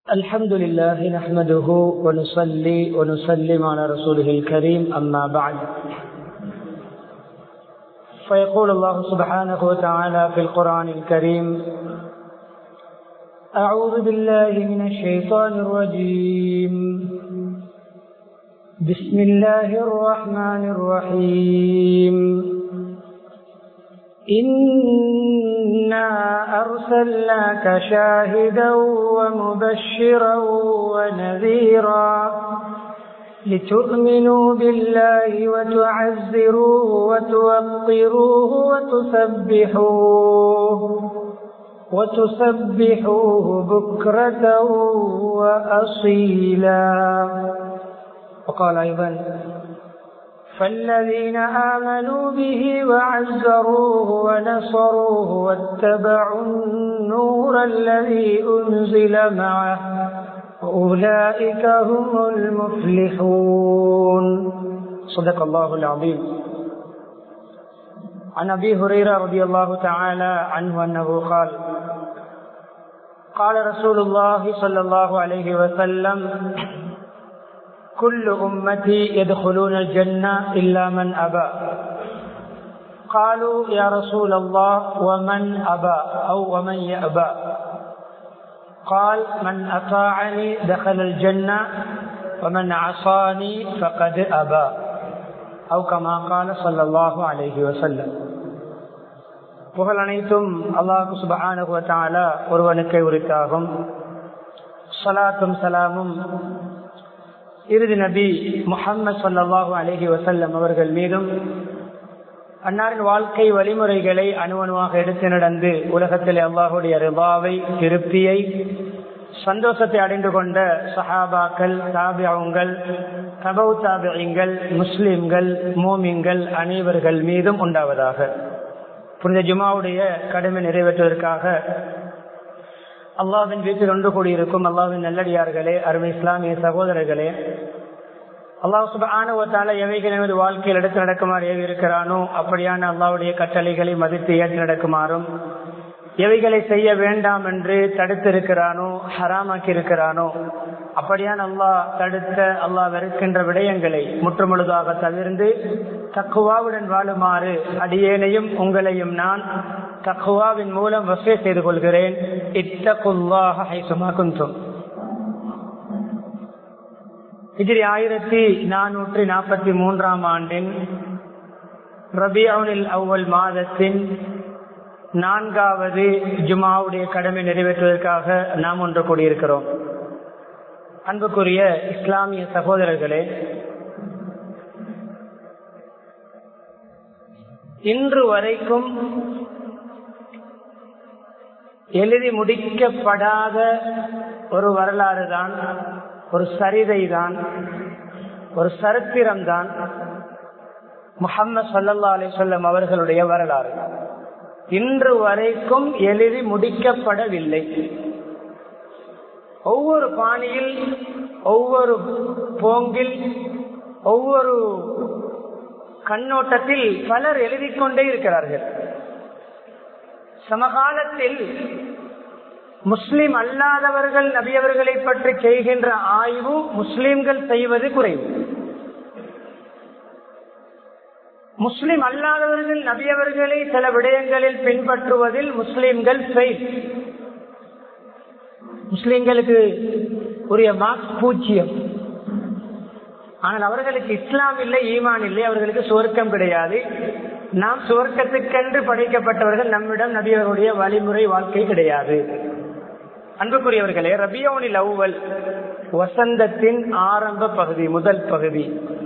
الحمد لله نحمده ونصلي ونسلم على رسوله الكريم أما بعد فيقول الله سبحانه وتعالى في القرآن الكريم أعوذ بالله من الشيطان الرجيم بسم الله الرحمن الرحيم إنا أرسلناك شاهدا ومبشرا ونذيرا لتؤمنوا بالله وتعزروه وتوقروه وتسبحوه وتسبحوه بكرة وأصيلا وقال أيضا فالذين آمنوا به وعزروه ونصروه واتبعوا النور الذي أنزل معه أولئك هم المفلحون صدق الله العظيم عن أبي هريرة رضي الله تعالى عنه أنه قال قال رسول الله صلى الله عليه وسلم كل أمتي يدخلون الجنة إلا من أبى قالوا يا رسول الله ومن أبى أو ومن يأبى قال من أطاعني دخل الجنة ومن عصاني فقد أبى أو كما قال صلى الله عليه وسلم புகழ் அனைத்தும் அல்லாஹு சுபஹானுவத்தாலா ஒருவனுக்கே உரித்தாகும் சலாத்தும் சலாமும் இறுதி நபி முகம்மது சல்லாஹூ அலஹி வசல்லம் அவர்கள் மீதும் அன்னாரின் வாழ்க்கை வழிமுறைகளை அணுவணுவாக எடுத்து நடந்து உலகத்தில் அல்லாஹுடைய ரிபாவை திருப்தியை சந்தோஷத்தை அடைந்து கொண்ட சஹாபாக்கள் தாபியங்கள் தபவு தாபியங்கள் முஸ்லிம்கள் மோமிங்கள் அனைவர்கள் மீதும் உண்டாவதாக புனித ஜுமாவுடைய கடமை நிறைவேற்றுவதற்காக அல்லாவின் வீட்டில் ஒன்று கூடியிருக்கும் அல்லாவின் நல்லடியார்களே அருமை இஸ்லாமிய சகோதரர்களே அல்லாஹ் சுபானுவத்தால எவைகள் எனது வாழ்க்கையில் எடுத்து நடக்குமாறு ஏவி இருக்கிறானோ அப்படியான அல்லாவுடைய கட்டளைகளை மதித்து ஏற்று நடக்குமாறும் எவைகளை செய்ய வேண்டாம் என்று தடுத்திருக்கிறானோ ஹராமாக்கி இருக்கிறானோ அப்படியான அல்லாஹ் தடுத்த அல்லாஹ் வெறுக்கின்ற விடயங்களை முற்றுமுழுதாக தவிர்ந்து தக்குவாவுடன் வாழுமாறு அடியேனையும் உங்களையும் நான் தக்குவாவின் மூலம் வசதி செய்து கொள்கிறேன் இத்தகுல்லாக ஹைசுமா குந்தும் இதிரி ஆயிரத்தி நானூற்றி நாற்பத்தி மூன்றாம் ஆண்டின் ரபியானில் அவ்வல் மாதத்தின் நான்காவது ஜுமாவுடைய கடமை நிறைவேற்றுவதற்காக நாம் ஒன்று கூடியிருக்கிறோம் அன்புக்குரிய இஸ்லாமிய சகோதரர்களே இன்று வரைக்கும் எழுதி முடிக்கப்படாத ஒரு வரலாறு தான் ஒரு சரிதை தான் ஒரு சரித்திரம் தான் முகம்மது சல்லா அலி சொல்லம் அவர்களுடைய வரலாறு இன்று வரைக்கும் எழுதி முடிக்கப்படவில்லை ஒவ்வொரு பாணியில் ஒவ்வொரு போங்கில் ஒவ்வொரு கண்ணோட்டத்தில் பலர் எழுதி கொண்டே இருக்கிறார்கள் சமகாலத்தில் முஸ்லிம் அல்லாதவர்கள் நபியவர்களை பற்றி செய்கின்ற ஆய்வு முஸ்லிம்கள் செய்வது குறைவு முஸ்லிம் அல்லாதவர்கள் நபியவர்களை சில விடயங்களில் பின்பற்றுவதில் முஸ்லிம்கள் ஃபெயில் முஸ்லிம்களுக்கு உரிய மார்க்ஸ் பூஜ்ஜியம் ஆனால் அவர்களுக்கு இஸ்லாம் இல்லை ஈமான் இல்லை அவர்களுக்கு சுவர்க்கம் கிடையாது நாம் சுவர்க்கத்துக்கென்று படைக்கப்பட்டவர்கள் நம்மிடம் நபியவருடைய வழிமுறை வாழ்க்கை கிடையாது அன்புக்குரியவர்களே ரபியோனில் அவ்வல் வசந்தத்தின் ஆரம்ப பகுதி முதல் பகுதி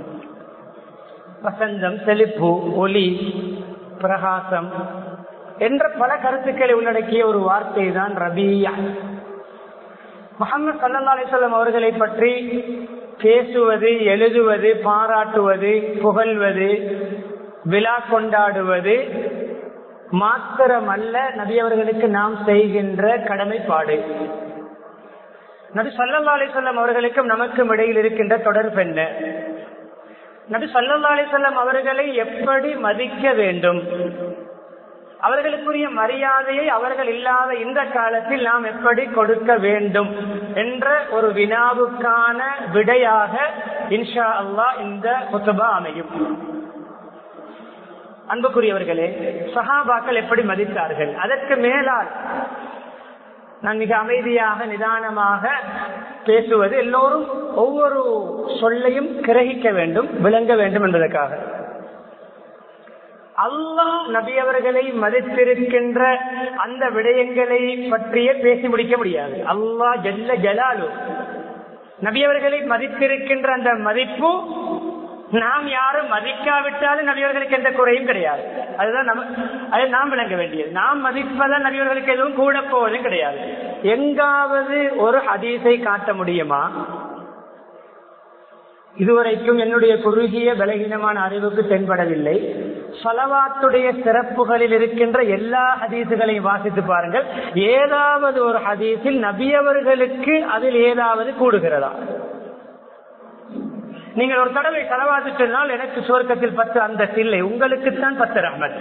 வசந்தம் செழிப்பு ஒளி பிரகாசம் என்ற பல கருத்துக்களை உள்ளடக்கிய ஒரு வார்த்தை தான் ரபியா முகமது சல்லா அலிசல்லாம் அவர்களை பற்றி பேசுவது எழுதுவது பாராட்டுவது புகழ்வது விழா கொண்டாடுவது மாத்திரமல்ல நபியவர்களுக்கு நாம் செய்கின்ற கடமைப்பாடு நபி சல்லா அலிசல்லாம் அவர்களுக்கும் நமக்கும் இடையில் இருக்கின்ற தொடர்பு என்ன நபி சல்லா அலிசல்லாம் அவர்களை எப்படி மதிக்க வேண்டும் அவர்களுக்குரிய மரியாதையை அவர்கள் இல்லாத இந்த காலத்தில் நாம் எப்படி கொடுக்க வேண்டும் என்ற ஒரு வினாவுக்கான விடையாக இன்ஷா அல்லாஹ் இந்த குத்துபா அமையும் அன்புக்குரியவர்களே சஹாபாக்கள் எப்படி மதித்தார்கள் அதற்கு மேலால் நான் மிக அமைதியாக நிதானமாக பேசுவது எல்லோரும் ஒவ்வொரு சொல்லையும் கிரகிக்க வேண்டும் விளங்க வேண்டும் என்பதற்காக அல்லாஹ் நபி அவர்களை மதித்திருக்கின்ற அந்த விடயங்களை பற்றிய பேசி முடிக்க முடியாது அல்லாஹ் ஜல்ல ஜலாலு நபி அவர்களை மதித்திருக்கின்ற அந்த மதிப்பு நாம் யாரும் மதிக்காவிட்டாலும் நபியவர்களுக்கு எந்த குறையும் கிடையாது அதுதான் நம்ம அதை நாம் விளங்க வேண்டியது நாம் மதிப்பதால் நபியவர்களுக்கு எதுவும் கூட போவதும் கிடையாது எங்காவது ஒரு ஹதீஸை காட்ட முடியுமா இதுவரைக்கும் என்னுடைய குறுகிய பலகீனமான அறிவுக்கு தென்படவில்லை சலவாத்துடைய சிறப்புகளில் இருக்கின்ற எல்லா ஹதீசுகளையும் வாசித்து பாருங்கள் ஏதாவது ஒரு ஹதீஸில் நபியவர்களுக்கு அதில் ஏதாவது கூடுகிறதா நீங்கள் ஒரு தடவை செலவாத்து சொன்னால் எனக்கு சுவர்க்கத்தில் பத்து அந்த இல்லை உங்களுக்குத்தான் பத்து ரஹ்மத்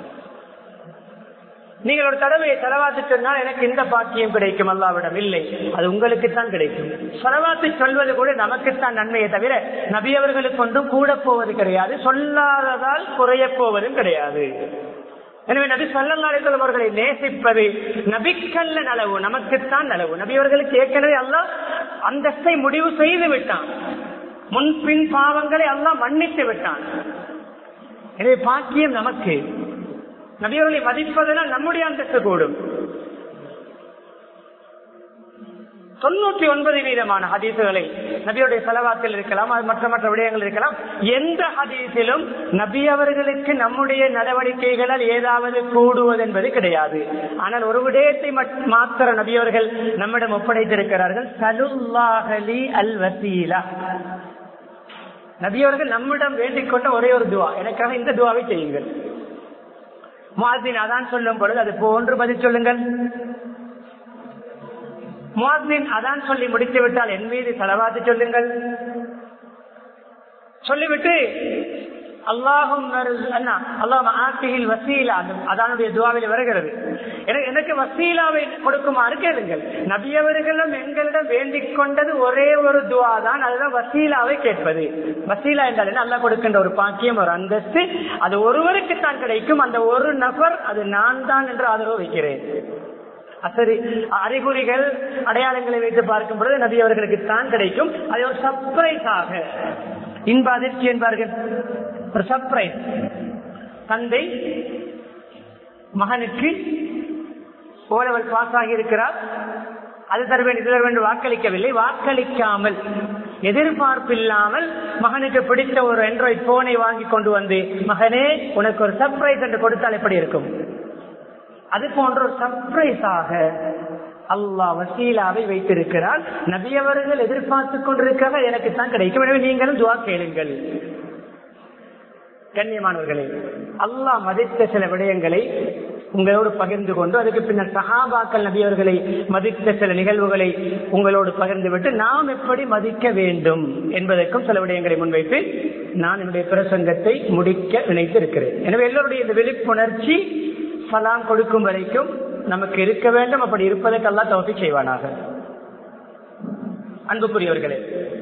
நீங்கள் ஒரு தடவையை செலவாத்து சொன்னால் எனக்கு இந்த பாக்கியம் கிடைக்கும் அல்லாவிடம் இல்லை அது உங்களுக்குத்தான் கிடைக்கும் செலவாத்து சொல்வது கூட நமக்குத்தான் நன்மையை தவிர நபியவர்களுக்கு ஒன்றும் கூட போவது கிடையாது சொல்லாததால் குறைய போவதும் கிடையாது எனவே நபி சொல்லல்லாரிகள் அவர்களை நேசிப்பது நபிக்கல்ல நலவு நமக்குத்தான் நலவு நபியவர்களுக்கு ஏற்கனவே அல்ல அந்தஸ்தை முடிவு செய்து விட்டான் முன்பின் பாவங்களை எல்லாம் மன்னித்து விட்டான் எனவே பாக்கியம் நமக்கு நபியவர்களை மதிப்பதனால் நம்முடைய அந்தஸ்து கூடும் தொண்ணூற்றி ஒன்பது வீதமான ஹதீசுகளை நபியுடைய செலவாத்தில் இருக்கலாம் அது மற்ற மற்ற விடயங்கள் இருக்கலாம் எந்த ஹதீஸிலும் நபி அவர்களுக்கு நம்முடைய நடவடிக்கைகளால் ஏதாவது கூடுவது என்பது கிடையாது ஆனால் ஒரு விடயத்தை மாத்திர நபியவர்கள் நம்மிடம் ஒப்படைத்திருக்கிறார்கள் சலுல்லாஹலி அல் வசீலா நபியவர்கள் நம்மிடம் வேண்டிக் கொண்ட ஒரே ஒரு துவா எனக்காக இந்த துவாவை செய்யுங்கள் முவாசின் அதான் சொல்லும் பொழுது அது போன்று பதில் சொல்லுங்கள் முவாசின் அதான் சொல்லி முடித்து விட்டால் என் மீது செலவாத்து சொல்லுங்கள் சொல்லிவிட்டு அல்லாஹும் வசீலா அதனுடைய துவாவில் வருகிறது எனக்கு வசீலாவை கொடுக்குமாறு கேளுங்கள் நபியவர்களும் எங்களிடம் வேண்டிக் கொண்டது ஒரே ஒரு துவா தான் அதுதான் வசீலாவை கேட்பது வசீலா என்றால் என்ன அல்லா கொடுக்கின்ற ஒரு பாக்கியம் ஒரு அந்தஸ்து அது ஒருவருக்கு தான் கிடைக்கும் அந்த ஒரு நபர் அது நான் தான் என்று ஆதரவு வைக்கிறேன் சரி அறிகுறிகள் அடையாளங்களை வைத்து பார்க்கும் பொழுது நபி அவர்களுக்கு தான் கிடைக்கும் அது ஒரு சர்ப்ரைஸாக இன்ப அதிர்ச்சி என்பார்கள் ஒரு சர்ப்ரைஸ் தந்தை மகனுக்கு ஓலவல் பாஸ் ஆகி இருக்கிறார் அது தர வேண்டும் இது தர வேண்டும் வாக்களிக்கவில்லை வாக்களிக்காமல் எதிர்பார்ப்பில்லாமல் மகனுக்கு பிடித்த ஒரு ஆண்ட்ராய்ட் போனை வாங்கி கொண்டு வந்து மகனே உனக்கு ஒரு சர்ப்ரைஸ் என்று கொடுத்தால் எப்படி இருக்கும் அது போன்ற ஒரு சர்ப்ரைஸாக அல்லாஹ் வசீலாவை வைத்திருக்கிறார் நபியவர்கள் எதிர்பார்த்து கொண்டிருக்கிறார் எனக்கு தான் கிடைக்கும் எனவே நீங்களும் துவா கேளுங்கள் கண்ணியமானவர்களே அல்லாஹ் மதித்த சில விடயங்களை உங்களோடு பகிர்ந்து கொண்டு அதுக்கு பின்னர் சஹாபாக்கள் நபியவர்களை மதித்த சில நிகழ்வுகளை உங்களோடு பகிர்ந்து விட்டு நாம் எப்படி மதிக்க வேண்டும் என்பதற்கும் சில விடயங்களை முன்வைத்து நான் என்னுடைய பிரசங்கத்தை முடிக்க நினைத்து இருக்கிறேன் எனவே எல்லோருடைய இந்த விழிப்புணர்ச்சி சலாம் கொடுக்கும் வரைக்கும் நமக்கு இருக்க வேண்டும் அப்படி இருப்பதற்கெல்லாம் தோசி செய்வானாக அன்புக்குரியவர்களே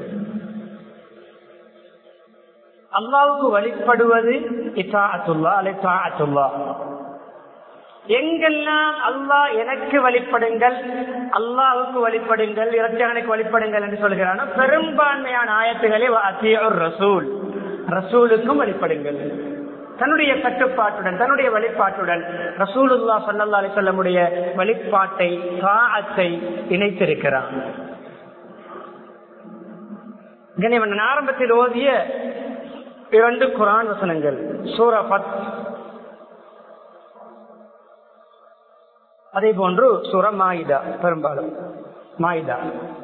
அல்லாவுக்கு வழிபடுவது இத்தாத்துல்லா அல்ல தாத்துல்லா எங்கெல்லாம் அல்லாஹ் எனக்கு வழிபடுங்கள் அல்லாவுக்கு வழிபடுங்கள் இரட்சகனுக்கு வழிபடுங்கள் என்று சொல்கிறானோ பெரும்பான்மையான ஆயத்துகளே ரசூல் ரசூலுக்கும் வழிபடுங்கள் தன்னுடைய கட்டுப்பாட்டுடன் தன்னுடைய வழிபாட்டுடன் ரசூலுல்லா சல்லா அலி சொல்லமுடைய வழிபாட்டை காத்தை இணைத்திருக்கிறான் கனிவன் ஆரம்பத்தில் ஓதிய இரண்டு குரான் வசனங்கள் சூரா பத் அதே போன்று சூரா மாயிதா பெரும்பாலும் மாயிதா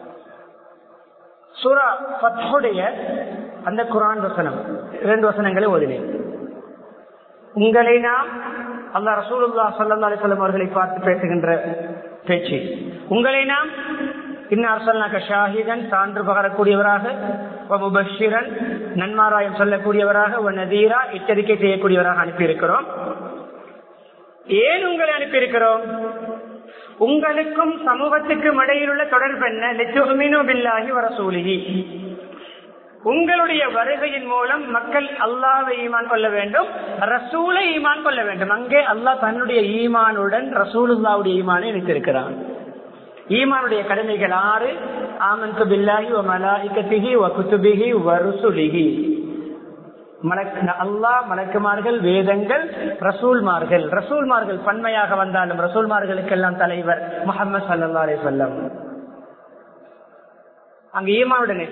சூரா பத்துடைய அந்த குரான் வசனம் இரண்டு வசனங்களை ஓதினேன் உங்களை நாம் அல்லா ரசூலுல்லா சல்லா அலிசல்லம் அவர்களை பார்த்து பேசுகின்ற பேச்சு உங்களை நாம் இன்னார் ஷாஹிதன் சான்று பகரக்கூடியவராக முபஷிரன் நன்மாராயம் சொல்லக்கூடியவராக நதீரா எச்சரிக்கை செய்யக்கூடியவராக அனுப்பியிருக்கிறோம் ஏன் உங்களை அனுப்பியிருக்கிறோம் உங்களுக்கும் சமூகத்துக்கும் இடையில் உள்ள தொடர்பு என்ன லெச்சுமினு பில்லாகி வர சூலிகி உங்களுடைய வருகையின் மூலம் மக்கள் அல்லாவை ஈமான் கொள்ள வேண்டும் ரசூலை ஈமான் கொள்ள வேண்டும் அங்கே அல்லாஹ் தன்னுடைய ஈமானுடன் ரசூலுல்லாவுடைய ஈமானை இணைத்திருக்கிறான் ஈமானுடைய கடமைகள் ஆறு ஆமந்து பில்லாஹி வ மலாயிகத்திஹி வ குதுபிஹி வ ருசுலிஹி அல்லாஹ் மலக்குமார்கள் வேதங்கள் ரசூல்மார்கள் ரசூல்மார்கள் பன்மையாக வந்தாலும் ரசூல்மார்களுக்கெல்லாம் தலைவர் முகமது சல்லா அலி சொல்லம் அங்கு ஈமானுடன்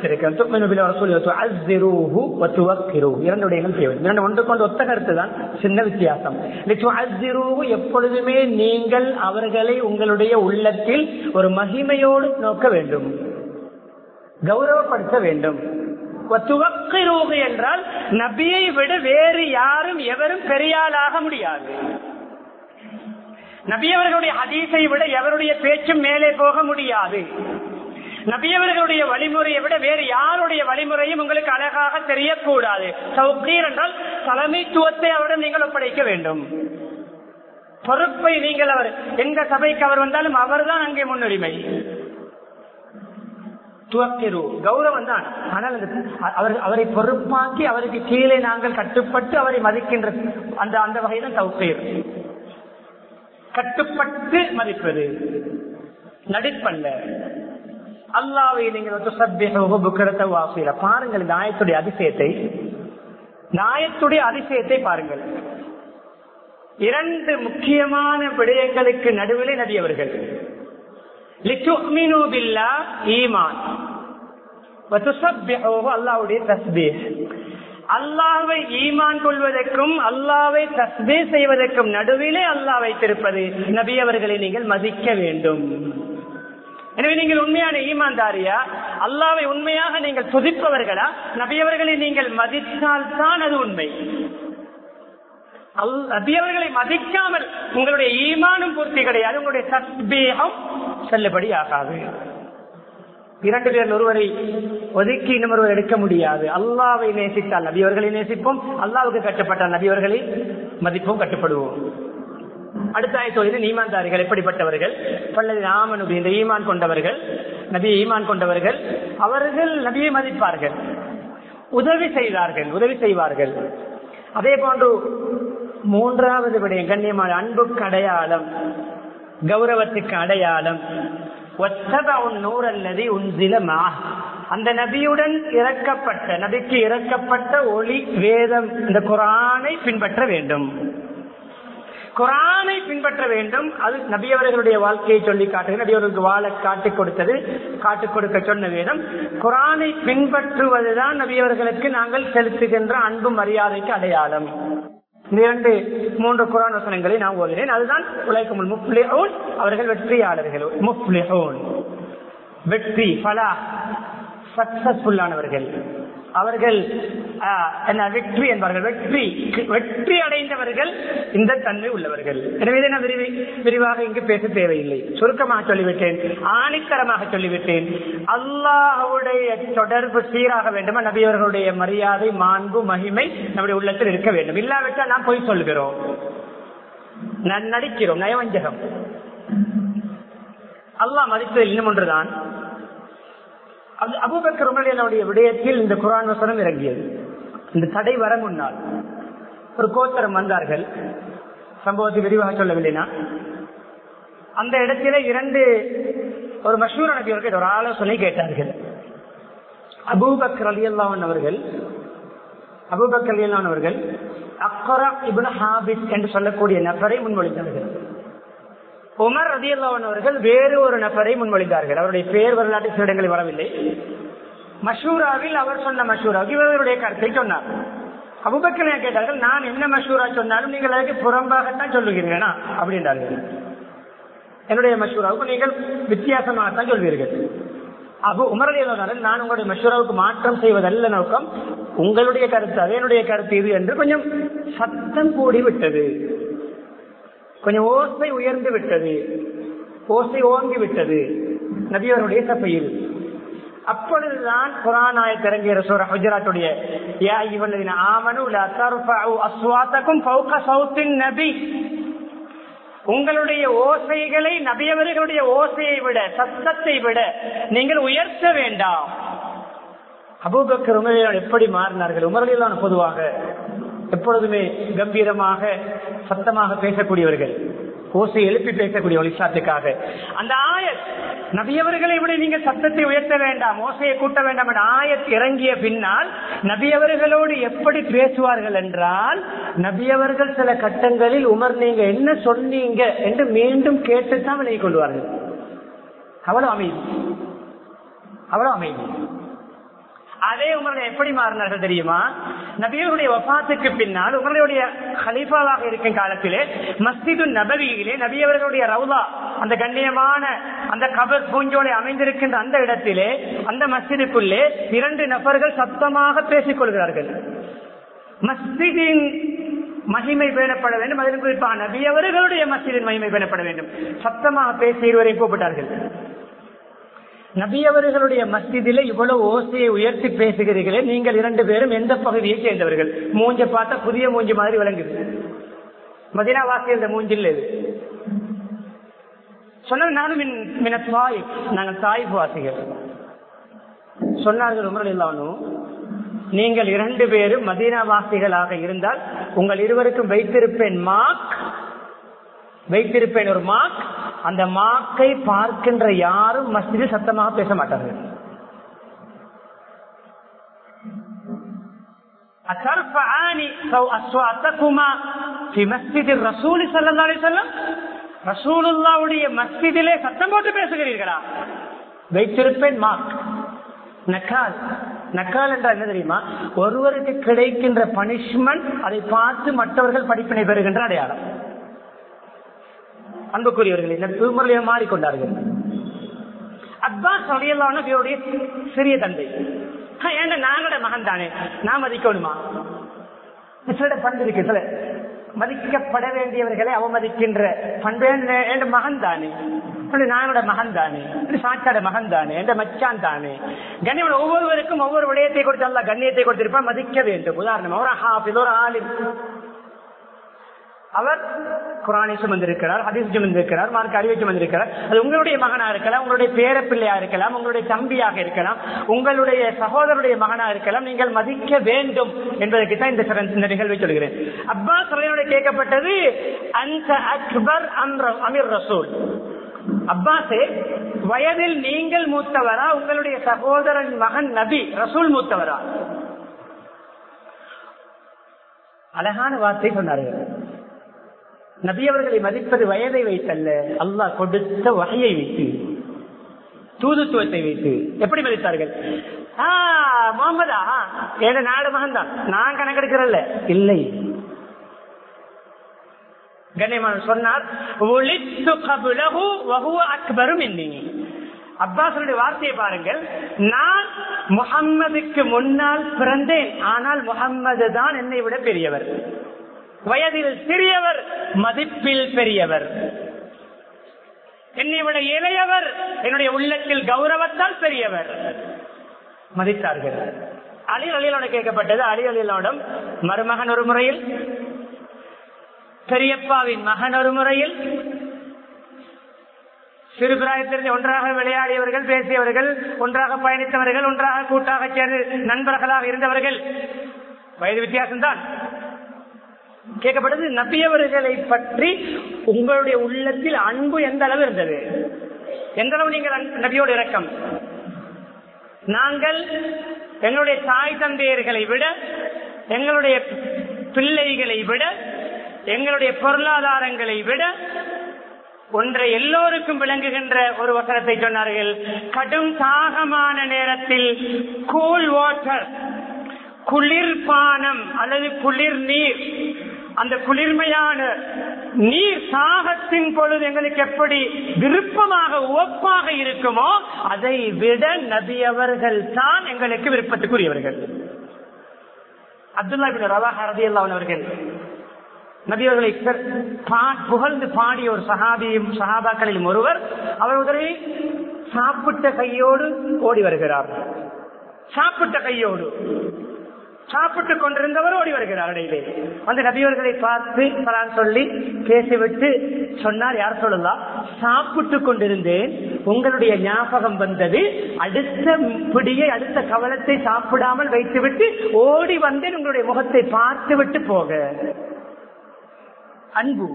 இரண்டு ஒன்று கொண்டு ஒத்த கருத்து தான் சின்ன வித்தியாசம் எப்பொழுதுமே நீங்கள் அவர்களை உங்களுடைய உள்ளத்தில் ஒரு மகிமையோடு நோக்க வேண்டும் கௌரவப்படுத்த வேண்டும் என்றால் நபியை விட வேறு யாரும் எவரும் பெரியாளாக முடியாது நபியவர்களுடைய ஹதீஸை விட எவருடைய பேச்சும் மேலே போக முடியாது நபியவர்களுடைய வழிமுறையை விட வேறு யாருடைய வழிமுறையும் உங்களுக்கு அழகாக தெரியக்கூடாது சௌக்கீர் என்றால் தலைமைத்துவத்தை அவரிடம் நீங்கள் ஒப்படைக்க வேண்டும் பொறுப்பை நீங்கள் அவர் எந்த சபைக்கு அவர் வந்தாலும் அவர்தான் அங்கே முன்னுரிமை துவக்கிரு கௌரவம் தான் ஆனால் அவர் அவரை பொறுப்பாக்கி அவருக்கு கீழே நாங்கள் கட்டுப்பட்டு அவரை மதிக்கின்ற அந்த அந்த வகைதான் தௌக்கீர் கட்டுப்பட்டு மதிப்பது நடிப்பல்ல அல்லாவை நீங்கள் வாசில பாருங்கள் இந்த ஆயத்துடைய அதிசயத்தை நாயத்துடைய அதிசயத்தை பாருங்கள் இரண்டு முக்கியமான விடயங்களுக்கு நடுவிலே நடியவர்கள் அல்லாவுடைய தஸ்பீர் அல்லாவை ஈமான் கொள்வதற்கும் அல்லாவை தஸ்பே செய்வதற்கும் நடுவிலே அல்லாஹ் வைத்திருப்பது நபி அவர்களை நீங்கள் மதிக்க வேண்டும் எனவே நீங்கள் உண்மையான ஈமான்தாரியா அல்லாவை உண்மையாக நீங்கள் துதிப்பவர்களா நபியவர்களை நீங்கள் மதித்தால் தான் அது உண்மை நபியவர்களை மதிக்காமல் உங்களுடைய ஈமானும் பூர்த்தி கிடையாது உங்களுடைய சத்பேகம் செல்லுபடி ஆகாது இரண்டு பேர் ஒருவரை ஒதுக்கி இன்னொருவர் எடுக்க முடியாது அல்லாவை நேசித்தால் நபியவர்களை நேசிப்போம் அல்லாவுக்கு கட்டுப்பட்டால் நபியவர்களை மதிப்போம் கட்டுப்படுவோம் அடுத்த ஆயத்தோடு ஈமான்தாரிகள் எப்படிப்பட்டவர்கள் பல்லது ராமனுபி இந்த ஈமான் கொண்டவர்கள் நபியை ஈமான் கொண்டவர்கள் அவர்கள் நபியை மதிப்பார்கள் உதவி செய்தார்கள் உதவி செய்வார்கள் அதே போன்று மூன்றாவது விடயம் கண்ணியமான அன்புக்கு அடையாளம் கௌரவத்துக்கு அடையாளம் நூறல்லது உன்சிலமா அந்த நபியுடன் இறக்கப்பட்ட நபிக்கு இறக்கப்பட்ட ஒளி வேதம் இந்த குரானை பின்பற்ற வேண்டும் குரானை பின்பற்ற வேண்டும் அது நபியவர்களுடைய வாழ்க்கையை சொல்லி காட்டுகிறது நபியவர்களுக்கு வாழ காட்டிக் கொடுத்தது காட்டிக் கொடுக்க சொன்ன வேதம் குரானை பின்பற்றுவதுதான் நபியவர்களுக்கு நாங்கள் செலுத்துகின்ற அன்பு மரியாதைக்கு அடையாளம் இரண்டு மூன்று குரான் வசனங்களை நான் ஓதினேன் அதுதான் உலகம் முப்ளிஹோன் அவர்கள் வெற்றியாளர்கள் முப்ளிஹோன் வெற்றி பலா சக்சஸ்ஃபுல்லானவர்கள் அவர்கள் என்ன வெற்றி என்பார்கள் வெற்றி வெற்றி அடைந்தவர்கள் இந்த தன்மை உள்ளவர்கள் எனவே நான் விரிவி விரிவாக இங்கு பேச தேவையில்லை சுருக்கமாக சொல்லிவிட்டேன் ஆணித்தரமாக சொல்லிவிட்டேன் அல்லாஹுடைய தொடர்பு சீராக வேண்டுமா நபியவர்களுடைய மரியாதை மாண்பு மகிமை நம்முடைய உள்ளத்தில் இருக்க வேண்டும் இல்லாவிட்டால் நாம் போய் சொல்கிறோம் நடிக்கிறோம் நயவஞ்சகம் அல்லாஹ் மதித்தது இன்னும் ஒன்றுதான் அபுபக்கர் உமரனுடைய விடயத்தில் இந்த குரான் வசனம் இறங்கியது இந்த தடை வர முன்னால் ஒரு கோத்தரம் வந்தார்கள் சம்பவத்தை விரிவாக சொல்லவில்லைனா அந்த இடத்தில இரண்டு ஒரு மஷூர் நபியவர்கள் ஒரு ஆலோசனை கேட்டார்கள் அபூபக்கர் அலி அல்லாவன் அவர்கள் அபூபக்கர் அலி அல்லாவன் அவர்கள் அக்கரா இபுன் ஹாபிஸ் என்று சொல்லக்கூடிய நபரை முன்மொழிந்தார்கள் உமர் ரதி அவர்கள் வேறு ஒரு நபரை முன்மொழிந்தார்கள் அவருடைய பேர் வரலாற்று சில இடங்களில் வரவில்லை மஷூராவில் அவர் சொன்ன மஷூராவுக்கு இவருடைய கருத்தை சொன்னார் அபுபக்கர் கேட்டார்கள் நான் என்ன மஷூரா சொன்னாலும் நீங்கள் அதுக்கு புறம்பாகத்தான் சொல்லுகிறீர்களா அப்படின்றார்கள் என்னுடைய மஷூராவுக்கு நீங்கள் வித்தியாசமாகத்தான் சொல்வீர்கள் அபு உமரடியாளர் நான் உங்களுடைய மஷூராவுக்கு மாற்றம் செய்வதல்ல நோக்கம் உங்களுடைய கருத்து அது என்னுடைய கருத்து இது என்று கொஞ்சம் சத்தம் கூடி விட்டது கொஞ்சம் ஓசை உயர்ந்து விட்டது ஓசை ஓங்கி விட்டது நபியவருடைய சபையில் அப்பொழுதுதான் குரானாய திறங்கிய ரசூர ஹுஜராத்துடைய யா இவல்லதின ஆமனு லா தர்ஃபஉ அஸ்வாத்தகும் ஃபௌக சௌத்தின் நபி உங்களுடைய ஓசைகளை நபியவர்களுடைய ஓசையை விட சத்தத்தை விட நீங்கள் உயர்த்த வேண்டாம் அபூபக்கர் உமரில் எப்படி மாறினார்கள் உமரிலான பொதுவாக எப்பொழுதுமே கம்பீரமாக சத்தமாக பேசக்கூடியவர்கள் ஓசை எழுப்பி பேசக்கூடிய ஒளிசாத்துக்காக அந்த ஆயத் நபியவர்களை விட நீங்கள் சத்தத்தை உயர்த்த வேண்டாம் ஓசையை கூட்ட வேண்டாம் என்ற ஆயத் இறங்கிய பின்னால் நபியவர்களோடு எப்படி பேசுவார்கள் என்றால் நபியவர்கள் சில கட்டங்களில் உமர் நீங்க என்ன சொன்னீங்க என்று மீண்டும் கேட்டுத்தான் விலகி கொள்வார்கள் அவ்வளவு அமைதி அவ்வளவு அமைதி அதே உங்களுடைய எப்படி மாறினார்கள் தெரியுமா நபியருடைய வபாத்துக்கு பின்னால் உங்களுடைய ஹலீஃபாவாக இருக்கும் காலத்திலே மஸ்ஜிது நபவியிலே நபியவர்களுடைய ரவுலா அந்த கண்ணியமான அந்த கபர் பூஞ்சோலை அமைந்திருக்கின்ற அந்த இடத்திலே அந்த மஸ்ஜிதுக்குள்ளே இரண்டு நபர்கள் சத்தமாக பேசிக் கொள்கிறார்கள் மஸ்ஜிதின் மகிமை பேணப்பட வேண்டும் அதில் குறிப்பாக நபியவர்களுடைய மஸ்ஜிதின் மகிமை பேணப்பட வேண்டும் சத்தமாக பேசி இருவரை கூப்பிட்டார்கள் நபி அவர்களுடைய மஸ்ஜிதிலே இவ்வளவு ஓசையை உயர்த்தி பேசுகிறீர்களே நீங்கள் இரண்டு பேரும் எந்த பகுதியை சேர்ந்தவர்கள் மூஞ்ச பார்த்தா புதிய மூஞ்சி மாதிரி விளங்குது மதினா வாசி இந்த மூஞ்சில் இது சொன்ன நானும் தாய் நாங்கள் தாய் வாசிகள் சொன்னார்கள் உமர் இல்லானும் நீங்கள் இரண்டு பேரும் மதீனா வாசிகளாக இருந்தால் உங்கள் இருவருக்கும் வைத்திருப்பேன் மார்க் வைத்திருப்பேன் ஒரு மார்க் அந்த மாக்கை பார்க்கின்ற யாரும் மஸ்ஜிதில் சத்தமாக பேச மாட்டார்கள் ரசூலுல்லாவுடைய மஸ்ஜிதிலே சத்தம் போட்டு பேசுகிறீர்களா வைத்திருப்பேன் மார்க் நக்கால் நக்கால் என்றால் என்ன தெரியுமா ஒருவருக்கு கிடைக்கின்ற பனிஷ்மெண்ட் அதை பார்த்து மற்றவர்கள் படிப்பினை பெறுகின்ற அடையாளம் அன்புக்குரியவர்கள் இந்த மாறிக்கொண்டார்கள் அப்பாஸ் அவையெல்லாம் சிறிய தந்தை ஏண்ட நாங்களோட மகன் தானே நான் மதிக்கணுமா சில பண்பு இருக்கு சில மதிக்கப்பட வேண்டியவர்களை அவமதிக்கின்ற பண்பு என் மகன் தானே நானோட மகன் தானே சாச்சாட மகன் தானே என்ற மச்சான் தானே கண்ணியம் ஒவ்வொருவருக்கும் ஒவ்வொரு விடயத்தை கொடுத்து அல்ல கண்ணியத்தை கொடுத்திருப்பான் மதிக்க வேண்டும் உதாரணம் ஒரு ஹாஃபில் ஒரு ஆலிம் அவர் குரானை சுமந்திருக்கிறார் ஹதீஸ் சுமந்திருக்கிறார் மார்க் அறிவை சுமந்திருக்கிறார் அது உங்களுடைய மகனா இருக்கலாம் உங்களுடைய பேர பிள்ளையா இருக்கலாம் உங்களுடைய தம்பியாக இருக்கலாம் உங்களுடைய சகோதரருடைய மகனா இருக்கலாம் நீங்கள் மதிக்க வேண்டும் என்பதற்கு தான் இந்த இந்த நிகழ்வை சொல்கிறேன் அப்பாஸ் சொல்லையோட கேட்கப்பட்டது அந்த அக்பர் அமீர் ரசூல் அப்பாஸே வயதில் நீங்கள் மூத்தவரா உங்களுடைய சகோதரன் மகன் நபி ரசூல் மூத்தவரா அழகான வார்த்தை சொன்னார்கள் நபி அவர்களை மதிப்பது வயதை வைத்தல்ல அல்லாஹ் கொடுத்த வகையை வைத்து தூதுத்துவத்தை வைத்து எப்படி மதித்தார்கள் முகமதா என் நாடு மகன் தான் நான் கணக்கெடுக்கிறல்ல இல்லை கண்ணியமான சொன்னார் அக்பரும் அப்பாசனுடைய வார்த்தையை பாருங்கள் நான் முகம்மதுக்கு முன்னால் பிறந்தேன் ஆனால் முகம்மது தான் என்னை விட பெரியவர் வயதில் சிறியவர் மதிப்பில் பெரியவர் என்னை விட இளையவர் என்னுடைய உள்ளத்தில் கௌரவத்தால் பெரியவர் மதித்தார்கள் அலி அலியலோட கேட்கப்பட்டது அலி அலியலோடம் மருமகன் ஒரு முறையில் பெரியப்பாவின் மகன் ஒரு முறையில் சிறுபிராயத்திலிருந்து ஒன்றாக விளையாடியவர்கள் பேசியவர்கள் ஒன்றாக பயணித்தவர்கள் ஒன்றாக கூட்டாக சேர்ந்து நண்பர்களாக இருந்தவர்கள் வயது வித்தியாசம்தான் கேட்கப்பட்டது நபியவர்களை பற்றி உங்களுடைய உள்ளத்தில் அன்பு எந்த அளவு இருந்தது எந்த அளவு நீங்கள் நபியோட இறக்கம் நாங்கள் எங்களுடைய தாய் தந்தையர்களை விட எங்களுடைய பிள்ளைகளை விட எங்களுடைய பொருளாதாரங்களை விட ஒன்றை எல்லோருக்கும் விளங்குகின்ற ஒரு வசனத்தை சொன்னார்கள் கடும் தாகமான நேரத்தில் கூல் வாட்டர் குளிர்பானம் அல்லது குளிர் நீர் அந்த குளிர்மையான நீர் சாகத்தின் பொழுது எங்களுக்கு எப்படி விருப்பமாக உவப்பாக இருக்குமோ அதை விட நபி அவர்கள் தான் எங்களுக்கு விருப்பத்துக்குரியவர்கள் அப்துல்லா பின் ரவா ஹரதி அவர்கள் நபியவர்களை புகழ்ந்து பாடிய ஒரு சஹாபியும் சஹாபாக்களில் ஒருவர் அவர் உதவி சாப்பிட்ட கையோடு ஓடி வருகிறார் சாப்பிட்ட கையோடு சாப்பிட்டுக் கொண்டிருந்தவர் ஓடி வருகிறார் இடையிலே வந்து நபியவர்களை பார்த்து சலான் சொல்லி பேசிவிட்டு சொன்னார் யார் சொல்லலாம் சாப்பிட்டுக் கொண்டிருந்தேன் உங்களுடைய ஞாபகம் வந்தது அடுத்த பிடியை அடுத்த கவலத்தை சாப்பிடாமல் வைத்துவிட்டு ஓடி வந்தேன் உங்களுடைய முகத்தை பார்த்து விட்டு போக அன்பு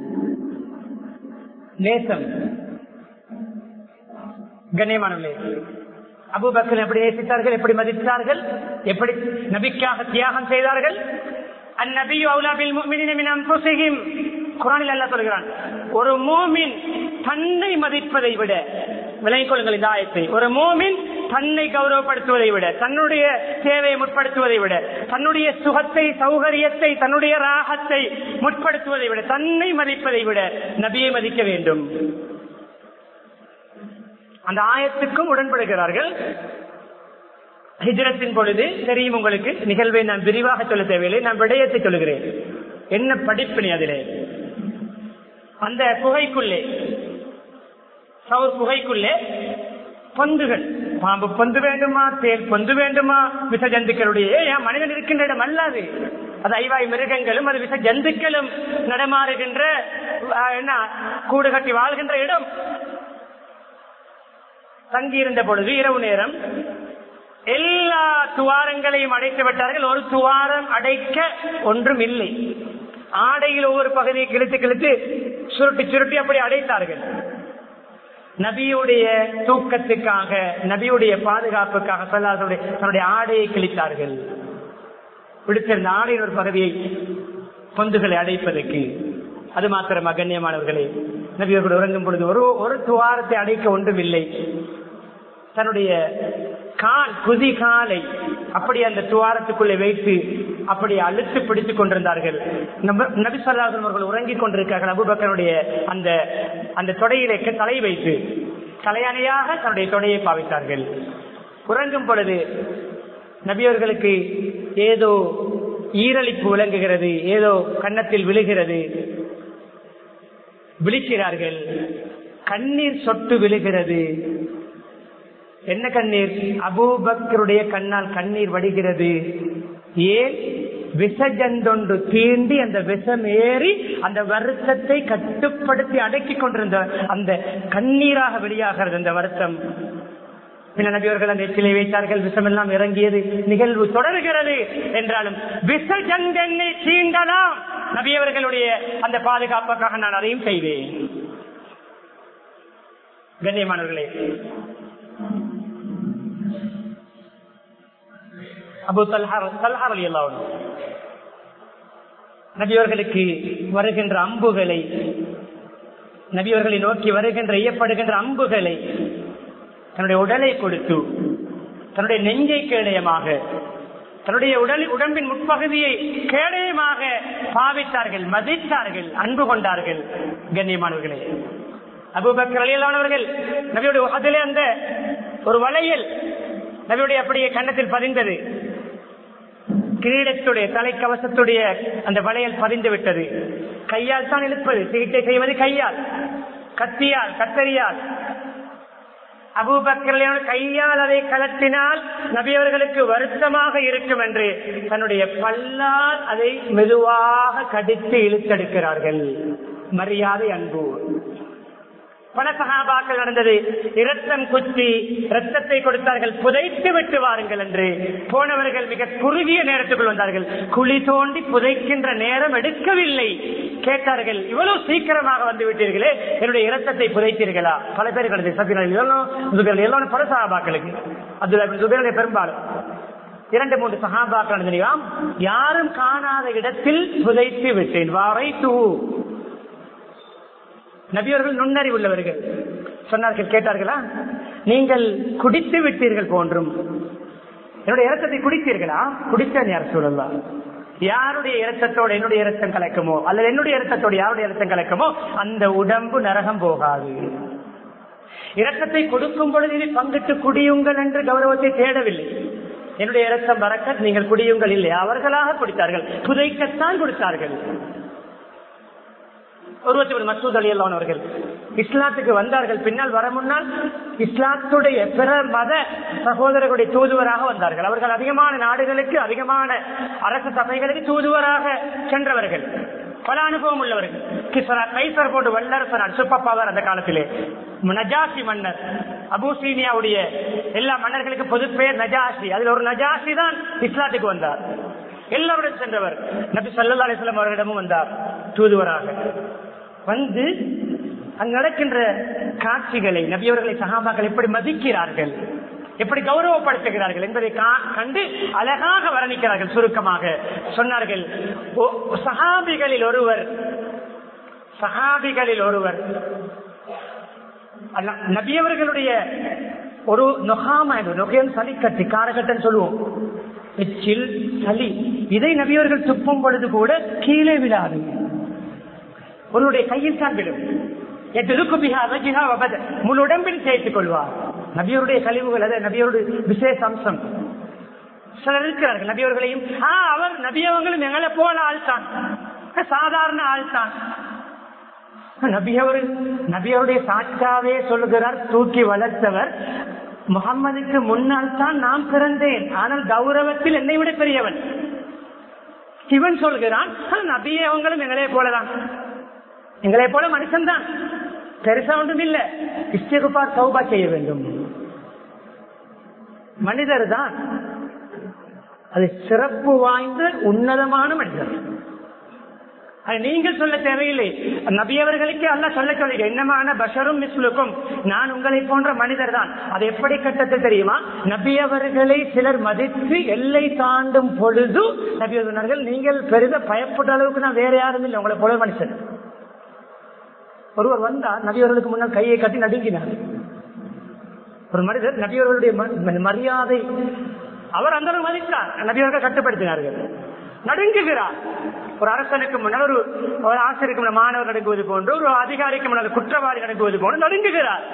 நேசம் கண்ணியமானவர்களே அபுபக்கர் எப்படி நேசித்தார்கள் எப்படி மதித்தார்கள் எப்படி நபிக்காக தியாகம் செய்தார்கள் அந்நபியு அவுலாபில் முஃமினீன அன்ஃபுஸிஹிம் குர்ஆனில் அல்லாஹ் சொல்கிறான் ஒரு மூமின் தன்னை மதிப்பதை விட விளங்கிக் கொள்ளுங்கள் இந்த ஆயத்தை ஒரு மூமின் தன்னை கௌரவப்படுத்துவதை விட தன்னுடைய தேவையை முற்படுத்துவதை விட தன்னுடைய சுகத்தை சௌகரியத்தை தன்னுடைய ராகத்தை முற்படுத்துவதை விட தன்னை மதிப்பதை விட நபியை மதிக்க வேண்டும் அந்த ஆயத்துக்கும் உடன்படுகிறார்கள் ஹிஜரத்தின் பொழுது தெரியும் உங்களுக்கு நிகழ்வை நான் விரிவாக சொல்ல தேவையில்லை நான் விடயத்தை சொல்லுகிறேன் என்ன படிப்பினை அதிலே அந்த குகைக்குள்ளே சவுர் குகைக்குள்ளே பொந்துகள் பாம்பு பொந்து வேண்டுமா தேல் பொந்து வேண்டுமா விச ஜந்துக்களுடைய ஏன் மனிதன் இருக்கின்ற இடம் அல்லாது அது ஐவாய் மிருகங்களும் அது விச ஜந்துக்களும் நடமாறுகின்ற ஆஹ், என்ன கூடு கட்டி வாழ்கின்ற இடம் தங்கியிருந்த பொழுது இரவு நேரம் எல்லா துவாரங்களையும் அடைத்து விட்டார்கள் ஒரு துவாரம் அடைக்க ஒன்றும் இல்லை ஆடையில் ஒவ்வொரு பகுதியை கிழித்து கிழித்து சுருட்டி சுருட்டி அப்படி அடைத்தார்கள் நபியுடைய தூக்கத்துக்காக நபியுடைய பாதுகாப்புக்காக சொல்லாதவருடைய தன்னுடைய ஆடையை கிழித்தார்கள் விடுத்திருந்த ஆடையின் ஒரு பகுதியை பொந்துகளை அடைப்பதற்கு அது மாத்திரம் அகண்ணியமானவர்களே நபியர்கள் உறங்கும் பொழுது ஒரு ஒரு துவாரத்தை அடைக்க ஒன்றும் இல்லை தன்னுடைய கால் குதி காலை அப்படி அந்த துவாரத்துக்குள்ளே வைத்து அப்படி அழுத்து பிடித்துக் கொண்டிருந்தார்கள் நப- நபி சொல்லாஹன் அவர்கள் உறங்கிக் கொண்டிருக்கார்கள் அபுபக்கருடைய அந்த அந்த தொடையிலே தலை வைத்து தலையணையாக தன்னுடைய தொடையை பாவித்தார்கள் உறங்கும் பொழுது நபியவர்களுக்கு ஏதோ ஈரலிப்பு விளங்குகிறது ஏதோ கன்னத்தில் விழுகிறது விழிக்கிறார்கள் கண்ணீர் சொட்டு விழுகிறது என்ன கண்ணீர் அபூபக்கருடைய கண்ணால் கண்ணீர் வடிகிறது ஏன் விசஜந்தொன்று தீண்டி அந்த விஷம் ஏறி அந்த வருத்தத்தை கட்டுப்படுத்தி அடக்கி கொண்டிருந்த அந்த கண்ணீராக வெளியாகிறது அந்த வருத்தம் பின்ன நபியவர்கள் அந்த எச்சிலை வைத்தார்கள் விஷம் எல்லாம் இறங்கியது நிகழ்வு தொடர்கிறது என்றாலும் விசஜந்தென்னை தீண்டலாம் நபியவர்களுடைய அந்த பாதுகாப்புக்காக நான் அதையும் செய்வேன் கண்ணியமானவர்களே அபு தல்ஹார் தல்ஹார் அலி அல்லாஹ் நபியவர்களுக்கு வருகின்ற அம்புகளை நபியவர்களை நோக்கி வருகின்ற ஐயப்படுகின்ற அம்புகளை தன்னுடைய உடலை கொடுத்து தன்னுடைய நெஞ்சை கேடயமாக தன்னுடைய உடல் உடம்பின் முற்பகுதியை கேடயமாக பாவித்தார்கள் மதித்தார்கள் அன்பு கொண்டார்கள் கண்ணியமானவர்களே அபுபக்கர் அலியலானவர்கள் நபியுடைய அதிலே அந்த ஒரு வளையல் நபியுடைய அப்படியே கன்னத்தில் பதிந்தது கிரீடத்துடைய தலைக்கவசத்துடைய அந்த வளையல் பதிந்து விட்டது கையால் தான் இழுப்பது சிகிச்சை செய்வது கையால் கத்தியால் கத்தரியால் அபூபக்கர் கையால் அதை கலத்தினால் நபியவர்களுக்கு வருத்தமாக இருக்கும் என்று தன்னுடைய பல்லால் அதை மெதுவாக கடித்து இழுத்தெடுக்கிறார்கள் மரியாதை அன்பு பல சகாபாக்கள் நடந்தது இரத்தம் குத்தி ரத்தத்தை கொடுத்தார்கள் புதைத்து விட்டு வாருங்கள் என்று போனவர்கள் மிக குறுகிய நேரத்துக்குள் வந்தார்கள் குழி தோண்டி புதைக்கின்ற நேரம் எடுக்கவில்லை கேட்டார்கள் இவ்வளவு சீக்கிரமாக வந்து விட்டீர்களே என்னுடைய இரத்தத்தை புதைத்தீர்களா பல பேர் கிடந்தது சத்தியர்கள் எல்லாம் எல்லாம் பல சகாபாக்களுக்கு அப்துல்லா சுபேருடைய பெரும்பாலும் இரண்டு மூன்று சகாபாக்கள் நடந்ததாம் யாரும் காணாத இடத்தில் புதைத்து விட்டேன் வாரை தூ நபியவர்கள் நுண்ணறிவு உள்ளவர்கள் சொன்னார்கள் கேட்டார்களா நீங்கள் குடித்து விட்டீர்கள் போன்றும் என்னுடைய இரத்தத்தை குடித்தீர்களா குடித்தேன் யார் சொல்லலாம் யாருடைய இரத்தத்தோடு என்னுடைய இரத்தம் கலக்குமோ அல்லது என்னுடைய இரத்தத்தோடு யாருடைய இரத்தம் கலக்குமோ அந்த உடம்பு நரகம் போகாது இரத்தத்தை கொடுக்கும் பொழுது இதில் பங்கிட்டு குடியுங்கள் என்று கௌரவத்தை தேடவில்லை என்னுடைய இரத்தம் பறக்க நீங்கள் குடியுங்கள் இல்லை அவர்களாக குடித்தார்கள் புதைக்கத்தான் கொடுத்தார்கள் ஒருவத்தி மசூத் அலி அல்லான் அவர்கள் இஸ்லாத்துக்கு வந்தார்கள் பின்னால் வர முன்னால் இஸ்லாத்துடைய பிற மத சகோதரர்களுடைய தூதுவராக வந்தார்கள் அவர்கள் அதிகமான நாடுகளுக்கு அதிகமான அரசு சபைகளுக்கு தூதுவராக சென்றவர்கள் பல அனுபவம் உள்ளவர்கள் கிசரா கைசர் போட்டு வல்லரசர் சூப்பர் பவர் அந்த காலத்திலே நஜாசி மன்னர் அபூசீனியாவுடைய எல்லா மன்னர்களுக்கு பொது பேர் நஜாசி அதுல ஒரு நஜாசி தான் இஸ்லாத்துக்கு வந்தார் எல்லாருடன் சென்றவர் நபி சல்லா அலிஸ்லாம் அவர்களிடமும் வந்தார் தூதுவராக வந்து அங்கு நடக்கின்ற காட்சிகளை நபியவர்களை சகாபாக்கள் எப்படி மதிக்கிறார்கள் எப்படி கௌரவப்படுத்துகிறார்கள் என்பதை கண்டு அழகாக வர்ணிக்கிறார்கள் சுருக்கமாக சொன்னார்கள் சஹாபிகளில் ஒருவர் சஹாபிகளில் ஒருவர் நபியவர்களுடைய ஒரு நொகாம நொகையன் சளி கட்டி காரகட்டன் சொல்லுவோம் எச்சில் சளி இதை நபியவர்கள் துப்பும் பொழுது கூட கீழே விழாது ஒருவருடைய கையில் தான் விழும் முழு உடம்பில் சேர்த்துக் கொள்வார் நபியருடைய கழிவுகள் அது நபியருடைய விசேஷ அம்சம் சிலர் இருக்கிறார்கள் நபியவர்களையும் அவர் நபியவங்களும் எங்களை போல ஆள் தான் சாதாரண ஆள் தான் நபியவர் நபியருடைய சாட்சாவே சொல்லுகிறார் தூக்கி வளர்த்தவர் முகம்மதுக்கு முன்னால் தான் நான் பிறந்தேன் ஆனால் கௌரவத்தில் என்னை விட பெரியவன் சிவன் சொல்கிறான் நபியவங்களும் எங்களே போலதான் எங்களை போல மனுஷன் தான் பெருசா ஒன்றும் இல்ல இஸ்திகுபா சௌபா செய்ய வேண்டும் மனிதர் தான் அது சிறப்பு வாய்ந்த உன்னதமான மனிதர் அது நீங்கள் சொல்ல தேவையில்லை நபியவர்களுக்கு அல்ல சொல்ல சொல்லுங்க என்னமான பஷரும் மிஸ்லுக்கும் நான் உங்களை போன்ற மனிதர் தான் அது எப்படி கட்டத்தில் தெரியுமா நபியவர்களை சிலர் மதித்து எல்லை தாண்டும் பொழுது நபியவர்கள் நீங்கள் பெரித பயப்பட்ட அளவுக்கு நான் வேற யாரும் இல்லை உங்களை போல மனுஷன் ஒருவர் வந்தார் நபியவர்களுக்கு முன்னால் கையை கட்டி நடுங்கினார் ஒரு மனிதர் நபியவர்களுடைய மரியாதை அவர் அந்த மதித்தார் நபியவர்கள் கட்டுப்படுத்தினார்கள் நடுங்குகிறார் ஒரு அரசனுக்கு முன்னால் ஒரு ஒரு ஆசிரியருக்கு முன்னால் மாணவர் நடுங்குவது போன்று ஒரு அதிகாரிக்கு முன்னால் குற்றவாளி நடுங்குவது போன்று நடுங்குகிறார்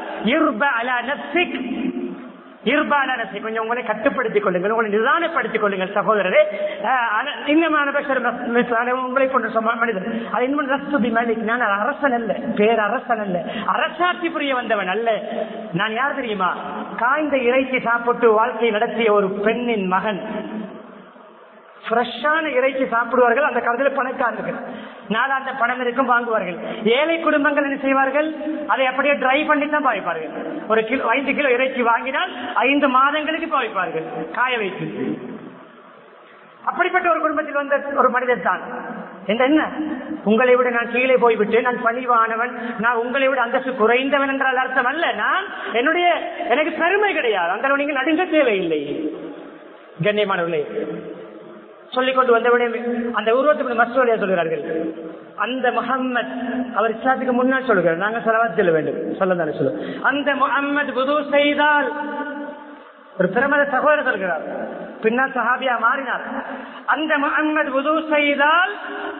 இருபானசை கொஞ்சம் உங்களை கட்டுப்படுத்திக் கொள்ளுங்கள் உங்களை நிதானப்படுத்திக் கொள்ளுங்கள் சகோதரரே இன்னமான உங்களை போன்ற மனிதர் அது இன்னும் ரஸ்துபி மலிக் நான் அரசன் அல்ல பேரரசன் அல்ல அரசாட்சி புரிய வந்தவன் அல்ல நான் யார் தெரியுமா காய்ந்த இறைச்சி சாப்பிட்டு வாழ்க்கை நடத்திய ஒரு பெண்ணின் மகன் ஃப்ரெஷ்ஷான இறைச்சி சாப்பிடுவார்கள் அந்த காலத்தில் பணக்காரர்கள் நாலாந்த பணம் இருக்கும் வாங்குவார்கள் ஏழை குடும்பங்கள் என்ன செய்வார்கள் அதை அப்படியே ட்ரை பண்ணி தான் பாவிப்பார்கள் ஒரு கிலோ ஐந்து கிலோ இறைச்சி வாங்கினால் ஐந்து மாதங்களுக்கு பாவிப்பார்கள் காய வைத்து அப்படிப்பட்ட ஒரு குடும்பத்தில் வந்த ஒரு மனிதர் தான் என்ன உங்களை விட நான் கீழே போய்விட்டு நான் பணிவானவன் நான் உங்களை விட அந்தஸ்து குறைந்தவன் என்றால் அர்த்தம் அல்ல நான் என்னுடைய எனக்கு பெருமை கிடையாது அந்த நீங்கள் நடுங்க தேவையில்லை கண்ணியமானவர்களே சொல்லிக் கொண்டு வந்தவுடனே அந்த உருவத்துக்கு மசோலியா சொல்கிறார்கள் அந்த முகம்மது அவர் இஸ்லாத்துக்கு முன்னால் சொல்லுகிறார் நாங்க செலவாத் செல்ல வேண்டும் சொல்லதானே சொல்லுவோம் அந்த முகம்மது புது செய்தால் ஒரு பிரமத சகோதரர் சொல்கிறார் பின்னால் சஹாபியா மாறினார் அந்த முகம்மது புது செய்தால்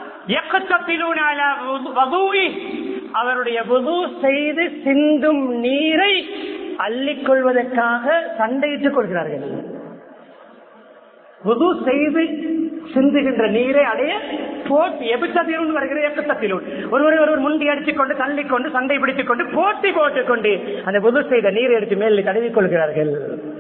அவருடைய புது செய்து சிந்தும் நீரை அள்ளிக்கொள்வதற்காக சண்டையிட்டுக் கொள்கிறார்கள் உது செய்து சிந்துகின்ற நீரை அடைய போட்டி எபிச்சத்திலும் வருகிற எக்கத்திலும் ஒருவர் ஒருவர் முண்டி அடித்துக் கொண்டு தள்ளிக் கொண்டு சண்டை பிடித்துக் கொண்டு போட்டி போட்டுக் கொண்டு அந்த உது செய்த நீரை எடுத்து மேல் தடவிக் கொள்கிறார்கள்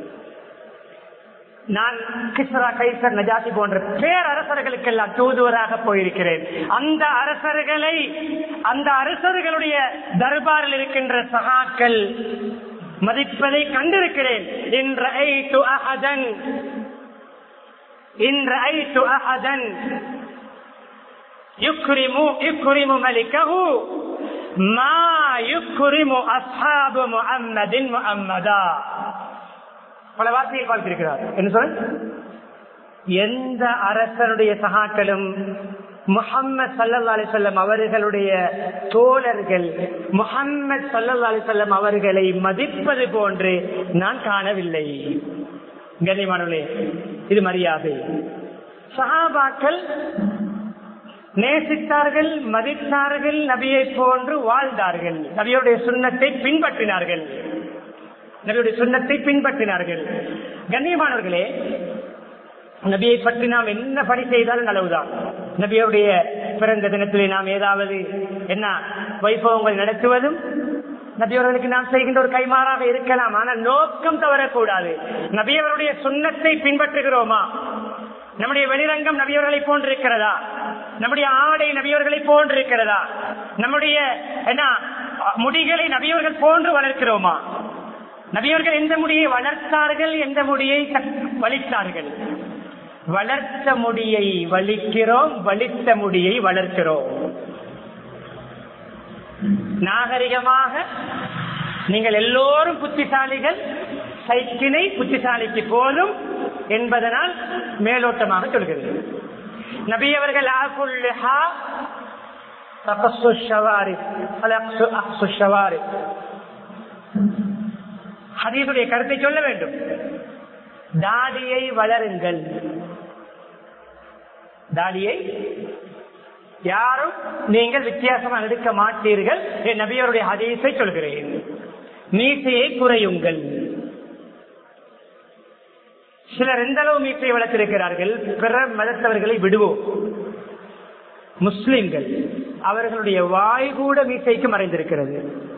நான் கிஸ்ரா கைசர் நஜாசி போன்ற பேரரசர்களுக்கெல்லாம் தூதுவராக போயிருக்கிறேன் அந்த அரசர்களை அந்த அரசர்களுடைய தர்பாரில் இருக்கின்ற சகாக்கள் மதிப்பதை கண்டிருக்கிறேன் இன்று إن رأيت أحدا يكرم يكرم ملكه ما يكرم أصحاب محمد محمدا பல வார்த்தையை பார்த்திருக்கிறார் என்ன சொல் எந்த அரசருடைய சகாக்களும் முகம்மது சல்லா அலிசல்லம் அவர்களுடைய தோழர்கள் முகம்மது சல்லா அலிசல்லம் அவர்களை மதிப்பது போன்று நான் காணவில்லை கண்ணியமானவர்களே இது மரியாதை சஹாபாக்கள் நேசித்தார்கள் மதித்தார்கள் நபியை போன்று வாழ்ந்தார்கள் நபியுடைய சுண்ணத்தை பின்பற்றினார்கள் நபியுடைய சுண்ணத்தை பின்பற்றினார்கள் கண்ணியமானவர்களே நபியை பற்றி நாம் என்ன பணி செய்தாலும் நல்லவுதான் நபியுடைய பிறந்த தினத்திலே நாம் ஏதாவது என்ன வைபவங்கள் நடத்துவதும் நபியவர்களுக்கு நாம் செய்கின்ற ஒரு கைமாறாக இருக்கலாம் ஆனால் நோக்கம் தவறக்கூடாது நபியவருடைய சுண்ணத்தை பின்பற்றுகிறோமா நம்முடைய வெளிரங்கம் நபியவர்களை போன்றிருக்கிறதா நம்முடைய ஆடை நபியவர்களை போன்றிருக்கிறதா நம்முடைய என்ன முடிகளை நபியவர்கள் போன்று வளர்க்கிறோமா நபியவர்கள் எந்த முடியை வளர்த்தார்கள் எந்த முடியை வலித்தார்கள் வளர்த்த முடியை வலிக்கிறோம் வலித்த முடியை வளர்க்கிறோம் நாகரிகமாக நீங்கள் எல்லோரும் புத்திசாலிகள் சைக்கினை புத்திசாலிக்கு போதும் என்பதனால் மேலோட்டமாக சொல்கிறது நபி அவர்கள் ஹதீசுடைய கருத்தை சொல்ல வேண்டும் தாடியை வளருங்கள் தாடியை யாரும் நீங்கள் வித்தியாசமாக எடுக்க மாட்டீர்கள் என் நபியருடைய ஹதீஸை சொல்கிறேன் மீசையை குறையுங்கள் சிலர் எந்த அளவு மீசையை வளர்த்திருக்கிறார்கள் பிற மதத்தவர்களை விடுவோம் முஸ்லிம்கள் அவர்களுடைய வாய் கூட மீசைக்கு மறைந்திருக்கிறது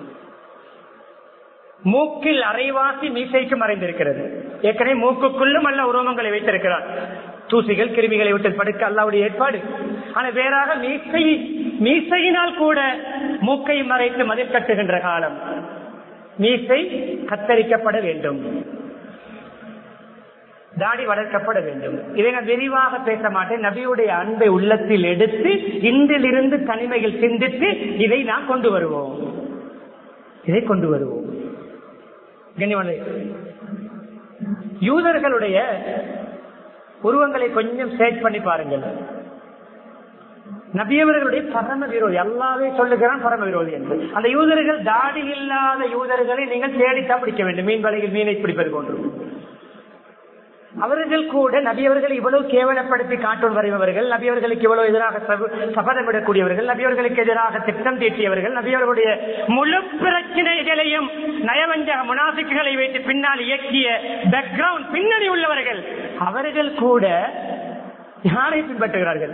மூக்கில் அரைவாசி மீசைக்கு மறைந்திருக்கிறது ஏற்கனவே மூக்குக்குள்ளும் அல்ல உரோமங்களை வைத்திருக்கிறார் தூசிகள் கிருமிகளை விட்டு படுக்க அல்லாவுடைய ஏற்பாடு ஆனா வேறாக மீசை மீசையினால் கூட மூக்கை மறைத்து மதில் கட்டுகின்ற காலம் மீசை கத்தரிக்கப்பட வேண்டும் தாடி வளர்க்கப்பட வேண்டும் இதை நான் விரிவாக பேச மாட்டேன் நபியுடைய அன்பை உள்ளத்தில் எடுத்து இன்றிலிருந்து தனிமையில் சிந்தித்து இதை நான் கொண்டு வருவோம் இதை கொண்டு வருவோம் கண்ணியவனை யூதர்களுடைய உருவங்களை கொஞ்சம் சேர்ச் பண்ணி பாருங்கள் நபியவர்களுடைய பரம விரோதி எல்லாவே சொல்லுகிறான் பரம விரோதி என்று அந்த யூதர்கள் தாடி இல்லாத யூதர்களை நீங்கள் தேடித்தான் பிடிக்க வேண்டும் மீன் வலையில் மீனை பிடிப்பது போன்று அவர்கள் கூட நபியவர்கள் இவ்வளவு கேவலப்படுத்தி காட்டோன் வரைபவர்கள் நபியவர்களுக்கு இவ்வளவு எதிராக சபதமிடக்கூடியவர்கள் நபியவர்களுக்கு எதிராக திட்டம் தீட்டியவர்கள் நபியவர்களுடைய முழு பிரச்சனைகளையும் நயவஞ்சக முனாசிக்குகளை வைத்து பின்னால் இயக்கிய பேக்ரவுண்ட் பின்னணி உள்ளவர்கள் அவர்கள் கூட யாரை பின்பற்றுகிறார்கள்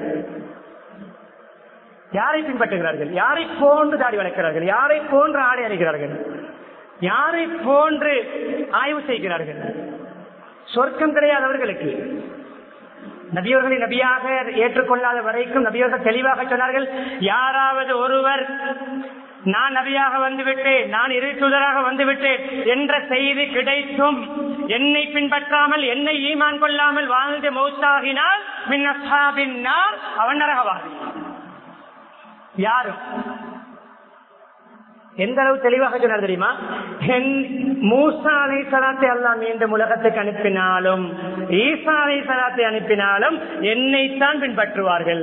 யாரை பின்பற்றுகிறார்கள் யாரை போன்று தாடி வளர்க்கிறார்கள் யாரை போன்று ஆடை அணிகிறார்கள் யாரை போன்று ஆய்வு செய்கிறார்கள் சொர்க்கம் கிடையாது அவர்களுக்கு நபியவர்களை நபியாக ஏற்றுக்கொள்ளாத வரைக்கும் நபியவர்கள் தெளிவாக சொன்னார்கள் யாராவது ஒருவர் நான் நபியாக வந்துவிட்டேன் நான் இரு தூதராக வந்துவிட்டேன் என்ற செய்தி கிடைத்தும் என்னை பின்பற்றாமல் என்னை ஈமான் கொள்ளாமல் வாழ்ந்து மௌத்தாகினால் அவன் நரகவாதி யாரும் எந்த அளவு தெளிவாக சொன்னார் தெரியுமா மூசா அலை சலாத்தை அல்லா மீண்டும் உலகத்துக்கு அனுப்பினாலும் ஈசா அலை சலாத்தை அனுப்பினாலும் என்னைத்தான் பின்பற்றுவார்கள்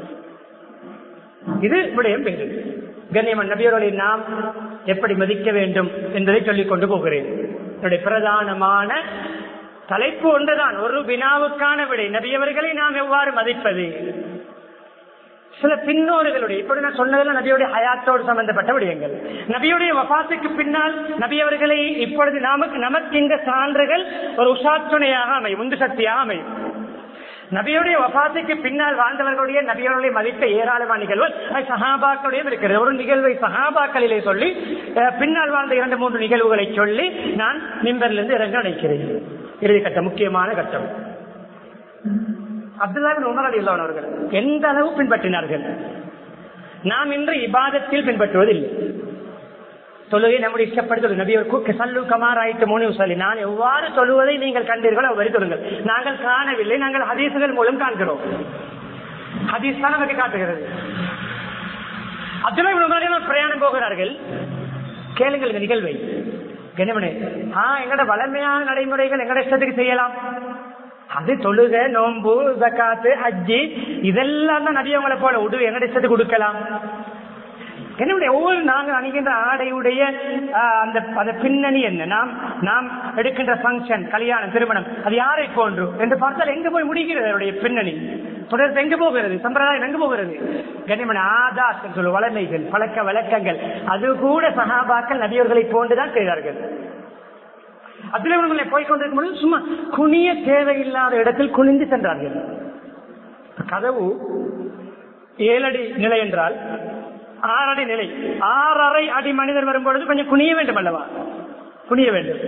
இது விடயம் பேரு கண்ணியமன் நபியர்களை நாம் எப்படி மதிக்க வேண்டும் என்பதை சொல்லிக் கொண்டு போகிறேன் என்னுடைய பிரதானமான தலைப்பு ஒன்றுதான் ஒரு வினாவுக்கான விடை நபியவர்களை நாம் எவ்வாறு மதிப்பது சில பின்னோர்களுடைய இப்படி நான் சொன்னதில் நபியுடைய ஹயாத்தோடு சம்பந்தப்பட்ட விடயங்கள் நபியுடைய வபாத்துக்கு பின்னால் நபி அவர்களை இப்பொழுது நமக்கு நமக்கு இந்த சான்றுகள் ஒரு உஷாத்துணையாக அமையும் உந்து சக்தியாக அமையும் நபியுடைய வபாத்துக்கு பின்னால் வாழ்ந்தவர்களுடைய நபியவர்களை மதித்த ஏராளமான நிகழ்வு சஹாபாக்களுடையும் இருக்கிறது ஒரு நிகழ்வை சஹாபாக்களிலே சொல்லி பின்னால் வாழ்ந்த இரண்டு மூன்று நிகழ்வுகளை சொல்லி நான் மிம்பரிலிருந்து இறங்க நினைக்கிறேன் இறுதி கட்டம் முக்கியமான கட்டம் அப்துல்லாவின் உமர் அலி அவர்கள் எந்த அளவு பின்பற்றினார்கள் நாம் இன்று இபாதத்தில் பின்பற்றுவதில்லை தொழுகை நம்முடைய இஷ்டப்படி நபி சல்லு கமார் ஆயிட்டு மூணு சொல்லி நான் எவ்வாறு சொல்லுவதை நீங்கள் கண்டீர்களோ அவ்வளவு சொல்லுங்கள் நாங்கள் காணவில்லை நாங்கள் ஹதீசுகள் மூலம் காண்கிறோம் ஹதீஸ் தான் நமக்கு காட்டுகிறது அப்துல்லா பிரயாணம் போகிறார்கள் கேளுங்கள் இந்த நிகழ்வை கனிமனே ஆஹ் எங்கட வளமையான நடைமுறைகள் எங்கட இஷ்டத்துக்கு செய்யலாம் அது தொழுக நோம்பு ஜக்காத்து ஹஜ்ஜி இதெல்லாம் தான் நபியவங்களை போல உடு எங்கட இஷ்டத்துக்கு கொடுக்கலாம் என்னுடைய ஒவ்வொரு நாங்கள் அணிகின்ற ஆடையுடைய அந்த அந்த பின்னணி என்ன நாம் நாம் எடுக்கின்ற பங்கன் கல்யாணம் திருமணம் அது யாரை போன்று என்று பார்த்தால் எங்க போய் முடிகிறது அதனுடைய பின்னணி தொடர்ந்து எங்க போகிறது சம்பிரதாயம் எங்க போகிறது கனிமன் ஆதார் சொல்லு வளமைகள் பழக்க வழக்கங்கள் அது கூட சகாபாக்கள் நபியவர்களை போன்றுதான் செய்தார்கள் அதில் போய் கொண்டிருக்கும் பொழுது சும்மா குனிய தேவையில்லாத இடத்தில் குனிந்து சென்றார்கள் கதவு ஏழடி நிலை என்றால் ஆறடி நிலை ஆறரை அடி மனிதர் வரும்பொழுது கொஞ்சம் குனிய வேண்டும் அல்லவா குனிய வேண்டும்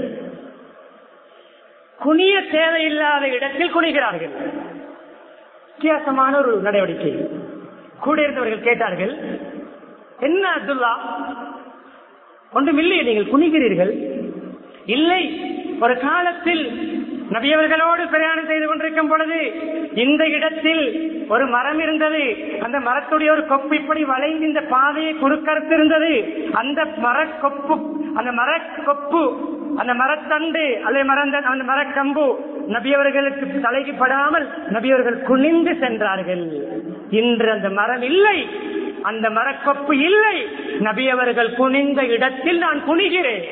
குனிய தேவையில்லாத இடத்தில் குனிகிறார்கள் வித்தியாசமான ஒரு நடவடிக்கை கூட இருந்தவர்கள் கேட்டார்கள் என்ன அப்துல்லா ஒன்றும் இல்லையே நீங்கள் குனிகிறீர்கள் இல்லை ஒரு காலத்தில் நபியவர்களோடு பிரயாணம் செய்து கொண்டிருக்கும் பொழுது இந்த இடத்தில் ஒரு மரம் இருந்தது அந்த மரத்துடைய ஒரு கொப்பு இப்படி வளைந்து இந்த பாதையை குறுக்கறுத்து இருந்தது அந்த மரக்கொப்பு அந்த மரக்கொப்பு அந்த மரத்தண்டு அல்லது மரந்த அந்த மரக்கம்பு நபியவர்களுக்கு தலைக்கு படாமல் நபியவர்கள் குனிந்து சென்றார்கள் இன்று அந்த மரம் இல்லை அந்த மரக்கொப்பு இல்லை நபியவர்கள் குனிந்த இடத்தில் நான் குனிகிறேன்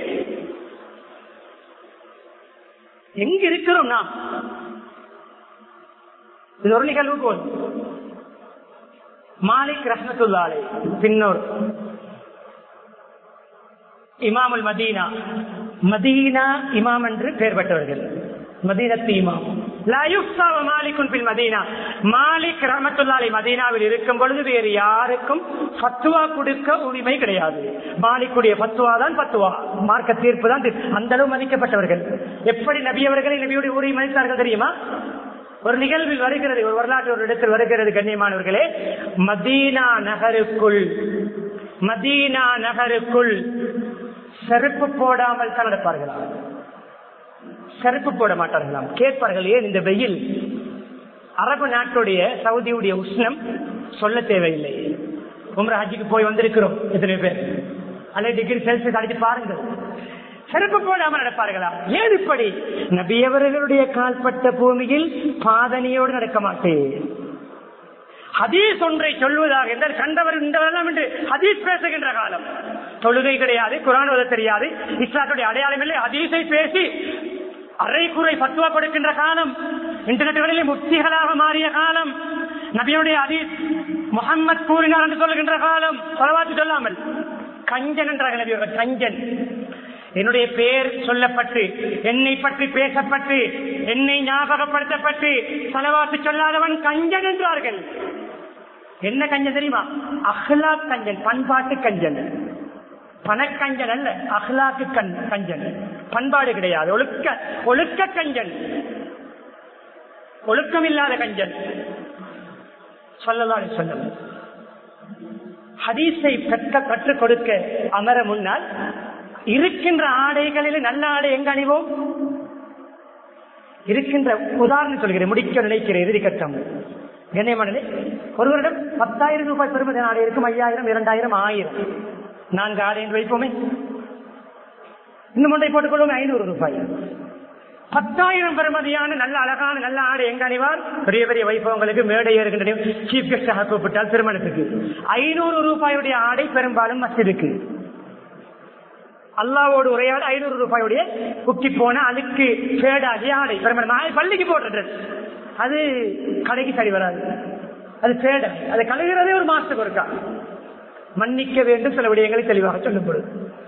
எங்க இருக்கிறோம் நாம் இது ஒரு நிகழ்வு போல் மாலிக் ரஹமத்துல்லாலை பின்னோர் இமாமுல் மதீனா மதீனா இமாம் என்று பெயர் பெற்றவர்கள் மதீனத்து இமாம் மாலிக் ரஹமத்துல்லாலை மதீனாவில் இருக்கும் பொழுது வேறு யாருக்கும் பத்துவா கொடுக்க உரிமை கிடையாது மாலிக்குடைய பத்துவா தான் பத்துவா மார்க்க தீர்ப்பு தான் அந்த அளவு மதிக்கப்பட்டவர்கள் எப்படி நபியவர்களை நபியுடைய உரிமை மதித்தார்கள் தெரியுமா ஒரு நிகழ்வில் வருகிறது ஒரு வரலாற்று ஒரு இடத்தில் வருகிறது கண்ணியமானவர்களே மதீனா நகருக்குள் மதீனா நகருக்குள் செருப்பு போடாமல் தான் நடப்பார்களாம் செருப்பு போட மாட்டார்களாம் கேட்பார்கள் ஏன் இந்த வெயில் அரபு நாட்டுடைய சவுதியுடைய உஷ்ணம் சொல்ல தேவையில்லை உமர ஹஜ்ஜிக்கு போய் வந்திருக்கிறோம் எத்தனை பேர் அல்லது டிகிரி செல்சியஸ் அடிச்சு பாருங்கள் செருப்பு போடாமல் நடப்பார்களா ஏன் இப்படி நபியவர்களுடைய கால்பட்ட பூமியில் பாதனையோடு நடக்க மாட்டேன் ஹதீஸ் ஒன்றை சொல்வதாக என்றால் கண்டவர் இந்தவரெல்லாம் என்று ஹதீஸ் பேசுகின்ற காலம் தொழுகை கிடையாது குரான் ஓத தெரியாது இஸ்லாத்துடைய அடையாளம் இல்லை ஹதீஸை பேசி அரைக்குறை பத்துவா கொடுக்கின்ற காலம் இன்டர்நெட்டுகளிலே முக்திகளாக மாறிய காலம் நபியுடைய ஹதீஸ் முகம்மது கூறினார் என்று சொல்லுகின்ற காலம் பரவாத்து சொல்லாமல் கஞ்சன் என்றார்கள் நபி கஞ்சன் என்னுடைய பெயர் சொல்லப்பட்டு என்னை பற்றி பேசப்பட்டு என்னை ஞாபகப்படுத்தப்பட்டு செலவாத்து சொல்லாதவன் கஞ்சன் என்றார்கள் என்ன கஞ்சன் தெரியுமா அஹ்லா கஞ்சன் பண்பாட்டு கஞ்சன் பணக்கஞ்சன் அல்ல அஹ்லாக்கு கண் கஞ்சன் பண்பாடு கிடையாது ஒழுக்க ஒழுக்க கஞ்சன் ஒழுக்கம் இல்லாத கஞ்சன் சொல்லலாம் சொல்லும் ஹதீஸை கற்க கற்றுக் கொடுக்க அமர முன்னால் இருக்கின்ற ஆடைகளில் நல்ல ஆடை எங்க அணிவோம் இருக்கின்ற உதாரணம் சொல்கிறேன் முடிக்க நினைக்கிறேன் இறுதி கட்டம் கண்ணியமானே ஒருவரிடம் பத்தாயிரம் ரூபாய் பெறுமதி ஆடை இருக்கும் ஐயாயிரம் இரண்டாயிரம் ஆயிரம் நான்கு ஆடை என்று வைப்போமே இன்னும் ஒன்றை போட்டுக் கொள்வோமே ஐநூறு ரூபாய் பத்தாயிரம் பெறுமதியான நல்ல அழகான நல்ல ஆடை எங்க அணிவார் பெரிய பெரிய வைபவங்களுக்கு மேடை ஏறுகின்ற சீஃப் கெஸ்டாக கூப்பிட்டால் திருமணத்துக்கு ஐநூறு ரூபாயுடைய ஆடை பெரும்பாலும் மசிதுக்கு அல்லாவோடு உரையாட ஐநூறு ரூபாயுடைய குக்கி போன அதுக்கு பேடாகி ஆடை பெரும்பாலும் பள்ளிக்கு போடுற அது கடைக்கு சரி வராது அது பேடை அதை கழுகிறதே ஒரு மாசத்துக்கு ஒருக்கா மன்னிக்க வேண்டும் சில விடயங்களை தெளிவாக சொல்லப்படுது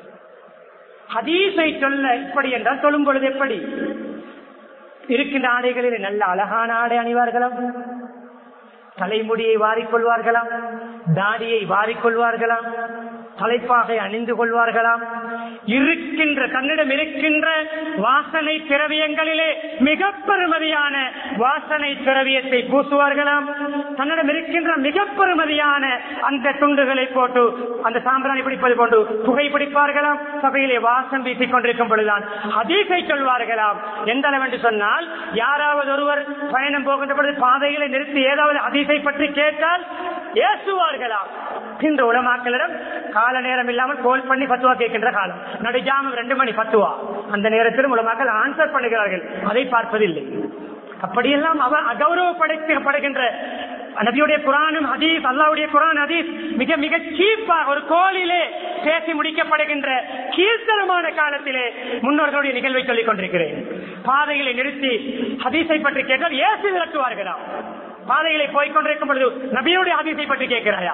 ஹதீஸை சொல்ல இப்படி என்றால் சொல்லும் பொழுது எப்படி இருக்கின்ற ஆடைகளில் நல்ல அழகான ஆடை அணிவார்களாம் தலைமுடியை வாரிக்கொள்வார்களாம் தாடியை வாரிக்கொள்வார்களாம் தலைப்பாகை அணிந்து கொள்வார்களாம் இருக்கின்ற தன்னிடம் இருக்கின்ற வாசனை திரவியங்களிலே மிக பெருமதியான வாசனை திரவியத்தை பூசுவார்களாம் தன்னிடம் இருக்கின்ற மிக பெருமதியான அந்த துண்டுகளை போட்டு அந்த சாம்பிராணி பிடிப்பது போன்று புகை பிடிப்பார்களாம் சபையிலே வாசம் வீசிக் கொண்டிருக்கும் பொழுதுதான் அதீசை சொல்வார்களாம் எந்த அளவு என்று சொன்னால் யாராவது ஒருவர் பயணம் போகின்ற பொழுது பாதைகளை நிறுத்தி ஏதாவது அதிசை பற்றி கேட்டால் ஏசுவார்களாம் இந்த உலமாக்களிடம் கால நேரம் இல்லாமல் கோல் பண்ணி பத்துவா கேட்கின்ற காலம் நடுஜாமம் ரெண்டு மணி பத்துவா அந்த நேரத்திலும் உலமாக்கள் ஆன்சர் பண்ணுகிறார்கள் அதை பார்ப்பதில்லை அப்படியெல்லாம் அவர் அகௌரவப்படுத்தப்படுகின்ற நபியுடைய குரானும் ஹதீஸ் அல்லாவுடைய குரான் ஹதீஸ் மிக மிக சீப்பாக ஒரு கோலிலே பேசி முடிக்கப்படுகின்ற கீழ்த்தரமான காலத்திலே முன்னோர்களுடைய நிகழ்வை சொல்லிக் கொண்டிருக்கிறேன் பாதைகளை நிறுத்தி ஹதீஸை பற்றி கேட்டால் ஏசி விரட்டுவார்களாம் பாதைகளை போய்கொண்டிருக்கும் பொழுது நபியுடைய ஹதீஸை பற்றி கேட்கிறாயா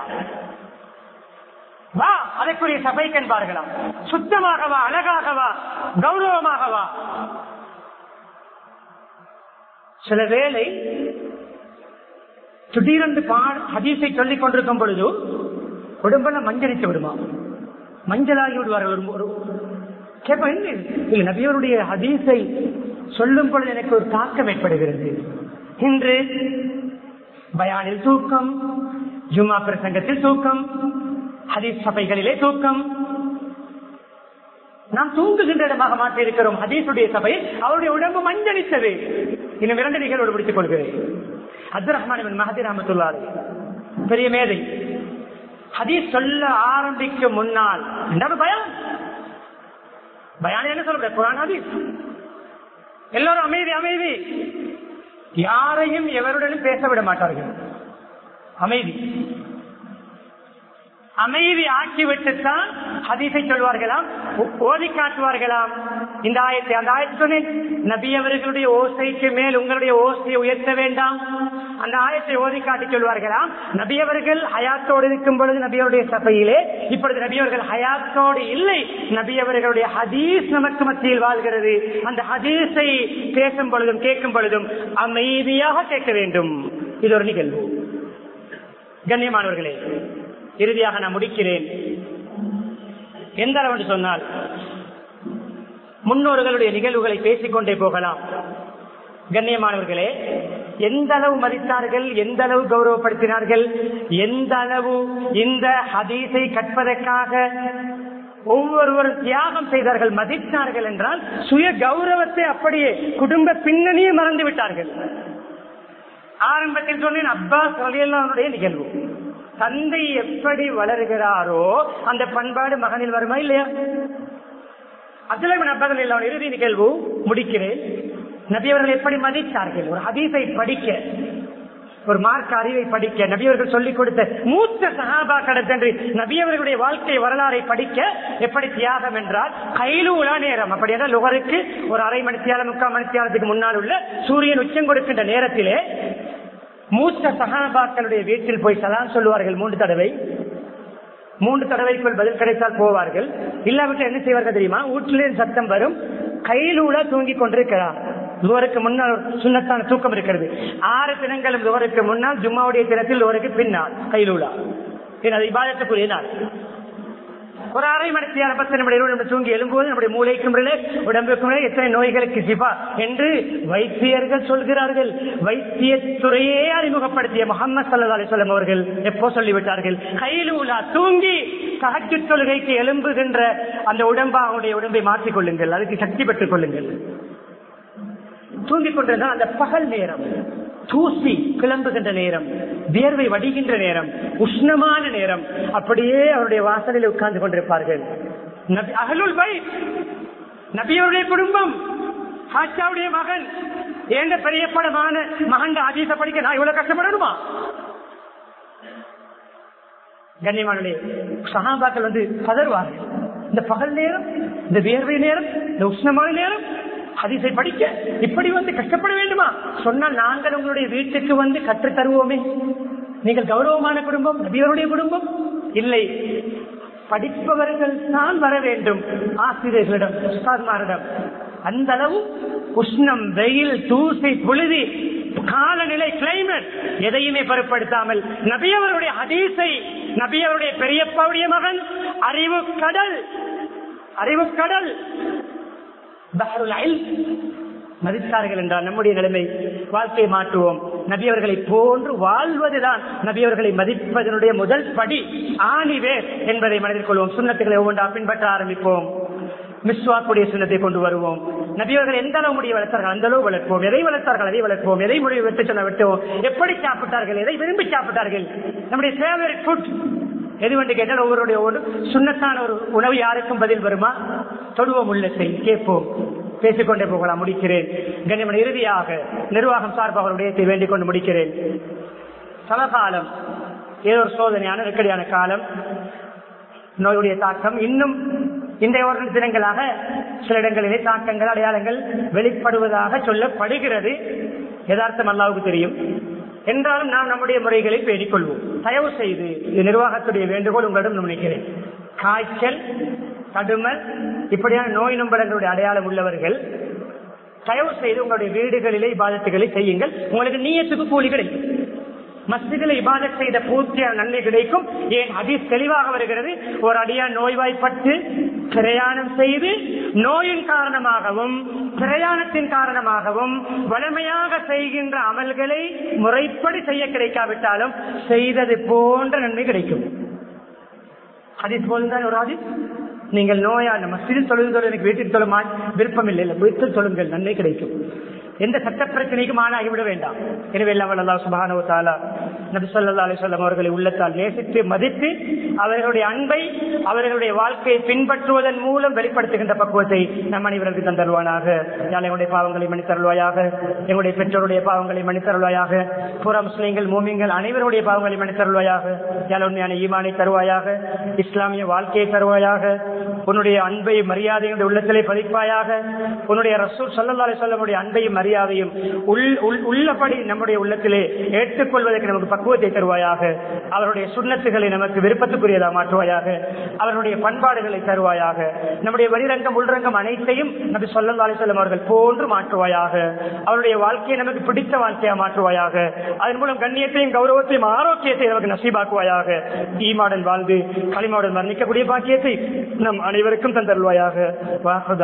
வா அதற்குரிய சபைக்கு என்பார்களாம் சுத்தமாகவா அழகாகவா கௌரவமாகவா சில வேளை திடீரென்று ஹதீஸை சொல்லிக் கொண்டிருக்கும் பொழுது உடம்பெல்லாம் மஞ்சளித்து விடுமா மஞ்சளாகி விடுவார்கள் ஒரு- ஒரு கேட்ப என்ன இது? இல்ல நபியவருடைய ஹதீஸை சொல்லும் பொழுது எனக்கு ஒரு தாக்கம் ஏற்படுகிறது இன்று பயானில் தூக்கம் ஜும்மா பிரசங்கத்தில் தூக்கம் ஹதீஸ் சபைகளிலே தூக்கம் நாம் தூங்குகின்ற இடமாக மாற்றி இருக்கிறோம் ஹதீஸுடைய சபை அவருடைய உடம்பு மஞ்சளித்தது இன்னும் இரண்டு நிகழ்வோடு பிடித்துக் கொள்கிறேன் அப்துல் ரஹ்மான் மஹதி ரஹமத்துல்லாரி பெரிய மேதை ஹதீஸ் சொல்ல ஆரம்பிக்கும் முன்னால் என்ன பயம் பயான் என்ன சொல்ற குரான் ஹதீஸ் எல்லாரும் அமைதி அமைதி யாரையும் எவருடனும் பேச விட மாட்டார்கள் அமைதி அமைதி ஆக்கிவிட்டுத்தான் ஹதீஸை சொல்வார்களாம் ஓ- ஓதி காட்டுவார்களாம் இந்த ஆயத்தை அந்த ஆயத்தை சொன்னேன் நபி அவர்களுடைய ஓசைக்கு மேல் உங்களுடைய ஓசையை உயர்த்த வேண்டாம் அந்த ஆயத்தை ஓதி காட்டி சொல்வார்களாம் நபி அவர்கள் ஹயாத்தோடு இருக்கும் பொழுது நபியவருடைய சபையிலே இப்பொழுது நபி அவர்கள் ஹயாத்தோடு இல்லை நபி அவர்களுடைய ஹதீஸ் நமக்கு மத்தியில் வாழ்கிறது அந்த ஹதீஸை பேசும் பொழுதும் கேட்கும் பொழுதும் அமைதியாக கேட்க வேண்டும் இது ஒரு நிகழ்வு கண்ணியமானவர்களே இறுதியாக நான் முடிக்கிறேன் எந்த அளவு என்று சொன்னால் முன்னோர்களுடைய நிகழ்வுகளை பேசிக்கொண்டே போகலாம் கண்ணியமானவர்களே எந்த அளவு மதித்தார்கள் எந்த அளவு கௌரவப்படுத்தினார்கள் எந்த அளவு இந்த ஹதீஸை கற்பதற்காக ஒவ்வொருவரும் தியாகம் செய்தார்கள் மதித்தார்கள் என்றால் சுய கௌரவத்தை அப்படியே குடும்ப பின்னணியை மறந்து விட்டார்கள் ஆரம்பத்தில் சொன்னேன் அப்பாஸ் ரலியல்லாஹுடைய நிகழ்வு தந்தை எப்படி வளர்கிறாரோ அந்த பண்பாடு மகனில் வருமா இல்லையா அப்துல்லாஹிபின் அப்பாஸ் ரலியல்லாஹு இறுதி நிகழ்வு முடிக்கிறேன் நபி அவர்கள் எப்படி மதித்தார்கள் ஒரு ஹதீஸை படிக்க ஒரு மார்க்க அறிவை படிக்க நபியவர்கள் சொல்லிக் கொடுத்த மூத்த சகாபா கடத்தன்று நபியவர்களுடைய வாழ்க்கை வரலாறை படிக்க எப்படி தியாகம் என்றால் கைலூலா நேரம் அப்படியான லுகருக்கு ஒரு அரை மணித்தியாலம் முக்கால் மணித்தியாலத்துக்கு முன்னால் உள்ள சூரியன் உச்சம் கொடுக்கின்ற நேரத்திலே மூத்த சகாபாக்களுடைய வீட்டில் போய் சலாம் சொல்லுவார்கள் மூன்று தடவை மூன்று தடவைக்குள் பதில் கிடைத்தால் போவார்கள் இல்லாவிட்டால் என்ன செய்வார்கள் தெரியுமா வீட்டிலே சத்தம் வரும் கையிலூட தூங்கிக் கொண்டிருக்கிறார் துவருக்கு முன்னால் ஒரு சுண்ணத்தான தூக்கம் இருக்கிறது ஆறு தினங்களும் துவருக்கு முன்னால் ஜும்மாவுடைய தினத்தில் துவருக்கு பின்னால் கையிலூடா அது இபாதத்துக்குரிய நாள் ஒரு அரை மணி நேரம் பத்து நிமிடம் இருபது நிமிடம் தூங்கி எழும்போது நம்முடைய மூளைக்கும் மேலே, உடம்புக்கும் மேலே எத்தனை நோய்களுக்கு சிபா என்று வைத்தியர்கள் சொல்கிறார்கள் வைத்தியத்துறையே அறிமுகப்படுத்திய முகமது சல்லா அலிஸ்லாம் அவர்கள் எப்போ சொல்லிவிட்டார்கள் கையிலூலா தூங்கி சகச்சு தொழுகைக்கு எழும்புகின்ற அந்த உடம்பா அவனுடைய உடம்பை மாற்றிக் கொள்ளுங்கள் அதுக்கு சக்தி பெற்றுக் கொள்ளுங்கள் தூங்கிக் கொண்டிருந்தால் அந்த பகல் நேரம் தூசி கிளம்புகின்ற நேரம் வியர்வை வடிகின்ற நேரம் உஷ்ணமான நேரம் அப்படியே அவருடைய வாசலில் உட்கார்ந்து கொண்டிருப்பார்கள் நபி அகலுல் பை நபியருடைய குடும்பம் ஹாச்சாவுடைய மகன் ஏண்ட பெரிய படமான மகன் ஆதீச படிக்க நான் இவ்வளவு கஷ்டப்படணுமா கண்ணியமானே சகாபாக்கள் வந்து பதறுவார்கள் இந்த பகல் நேரம் இந்த வியர்வை நேரம் இந்த உஷ்ணமான நேரம் ஹதீஸை படிக்க இப்படி வந்து கஷ்டப்பட வேண்டுமா சொன்னால் நாங்கள் உங்களுடைய வீட்டுக்கு வந்து கற்றுத் தருவோமே நீங்கள் கௌரவமான குடும்பம் நபியருடைய குடும்பம் இல்லை படிப்பவர்கள் தான் வர வேண்டும் ஆசிரியர்களிடம் உஸ்தாத்மாரிடம் அந்த அளவு உஷ்ணம் வெயில் தூசி புழுதி காலநிலை கிளைமேட் எதையுமே பொருட்படுத்தாமல் நபியவருடைய ஹதீஸை நபியவருடைய பெரியப்பாவுடைய மகன் அறிவு கடல் அறிவு கடல் பஹருல் இல்ம். மதித்தார்கள் என்றால் நம்முடைய நிலைமை வாழ்க்கையை மாற்றுவோம் நபியவர்களை போன்று வாழ்வதுதான் நபியவர்களை மதிப்பதனுடைய முதல் படி ஆணிவேர் என்பதை மனதில் கொள்வோம் சுண்ணத்துக்களை ஒவ்வொன்றா பின்பற்ற ஆரம்பிப்போம் மிஸ்வாக்குடைய சுண்ணத்தை கொண்டு வருவோம் நபியவர்கள் எந்த அளவு முடிய வளர்த்தார்கள் அந்த அளவு வளர்ப்போம் எதை வளர்த்தார்கள் அதை வளர்ப்போம் எதை முடிவு வெட்டு சொன்ன வெட்டுவோம் எப்படி சாப்பிட்டார்கள் எதை விரும்பி சாப்பிட்டார்கள் நம்முடைய ஃபேவரட் ஃபுட் எது வந்து கேட்டால் ஒவ்வொருடைய ஒரு சுண்ணத்தான ஒரு உணவு யாருக்கும் பதில் வருமா தொடுவோம் உள்ளத்தை கேட்போம் பேசிக்கொண்டே போகலாம் முடிக்கிறேன் கண்ணியமன் இறுதியாக நிர்வாகம் சார்பாக ஒரு விடயத்தை வேண்டிக் கொண்டு முடிக்கிறேன் சமகாலம் ஏதோ ஒரு சோதனையான நெருக்கடியான காலம் நோயுடைய தாக்கம் இன்னும் இன்றைய ஒரு தினங்களாக சில இடங்களிலே தாக்கங்கள் அடையாளங்கள் வெளிப்படுவதாக சொல்லப்படுகிறது யதார்த்தம் அல்லாவுக்கு தெரியும் என்றாலும் நாம் நம்முடைய முறைகளை பேணிக் கொள்வோம் தயவு செய்து இது நிர்வாகத்துடைய வேண்டுகோள் உங்களிடம் நினைக்கிறேன் காய்ச்சல் தடுமல் இப்படியான நோய் நம்பளங்களுடைய அடையாளம் உள்ளவர்கள் தயவு செய்து உங்களுடைய வீடுகளிலே இபாதத்துகளை செய்யுங்கள் உங்களுக்கு நீயத்துக்கு கூலி கிடைக்கும் மஸ்ஜிதில் இபாதத் செய்த பூர்த்தியான நன்மை கிடைக்கும் ஏன் ஹதீஸ் தெளிவாக வருகிறது ஒரு அடியா நோய்வாய்ப்பட்டு பிரயாணம் செய்து நோயின் காரணமாகவும் பிரயாணத்தின் காரணமாகவும் வலிமையாக செய்கின்ற அமல்களை முறைப்படி செய்ய கிடைக்காவிட்டாலும் செய்தது போன்ற நன்மை கிடைக்கும் ஹதீஸ் போல்தான் ஒரு ஹதீஸ் நீங்கள் நோயான மஸ்ஜிதில் தொழுது எனக்கு வீட்டில் தொழுமா விருப்பம் இல்லை இல்லை வீட்டில் தொழுங்கள் நன்மை கிடைக்கும் எந்த சட்ட பிரச்சனைக்கும் ஆளாகிவிட வேண்டாம் எனவே எல்லாம் அல்லா சுபானோ தாலா நபி சொல்லா அலிசல்லாம் அவர்களை உள்ளத்தால் நேசித்து மதித்து அவர்களுடைய அன்பை அவர்களுடைய வாழ்க்கையை பின்பற்றுவதன் மூலம் வெளிப்படுத்துகின்ற பக்குவத்தை நம் அனைவருக்கு தந்தருவானாக எங்களுடைய பாவங்களை மன்னித்தருள்வாயாக எங்களுடைய பெற்றோருடைய பாவங்களை மன்னித்தருள்வாயாக புற முஸ்லீம்கள் மூமிங்கள் அனைவருடைய பாவங்களை மன்னித்தருள்வாயாக யாழ் உண்மையான ஈமானை தருவாயாக இஸ்லாமிய வாழ்க்கையை தருவாயாக உன்னுடைய அன்பை மரியாதையுடைய உள்ளத்திலே பதிப்பாயாக உன்னுடைய ரசூல் சல்லா அலிசல்லமுடைய அன்பையும் மரியாதையும் உள்ளபடி நம்முடைய உள்ளத்திலே ஏற்றுக்கொள்வதற்கு நமக்கு பக்குவத்தை தருவாயாக அவருடைய சுண்ணத்துகளை நமக்கு விருப்பத்துக்குரியதாக மாற்றுவாயாக அவருடைய பண்பாடுகளை தருவாயாக நம்முடைய வெளிரங்கம் உள்ரங்கம் அனைத்தையும் நபி சொல்லா அலிசல்லம் அவர்கள் போன்று மாற்றுவாயாக அவருடைய வாழ்க்கையை நமக்கு பிடித்த வாழ்க்கையா மாற்றுவாயாக அதன் மூலம் கண்ணியத்தையும் கௌரவத்தையும் ஆரோக்கியத்தை நமக்கு நசீபாக்குவாயாக ஈமாடன் வாழ்ந்து களிமாவுடன் மரணிக்கக்கூடிய பாக்கியத்தை நம் அனைவருக்கும் தந்தருவாயாக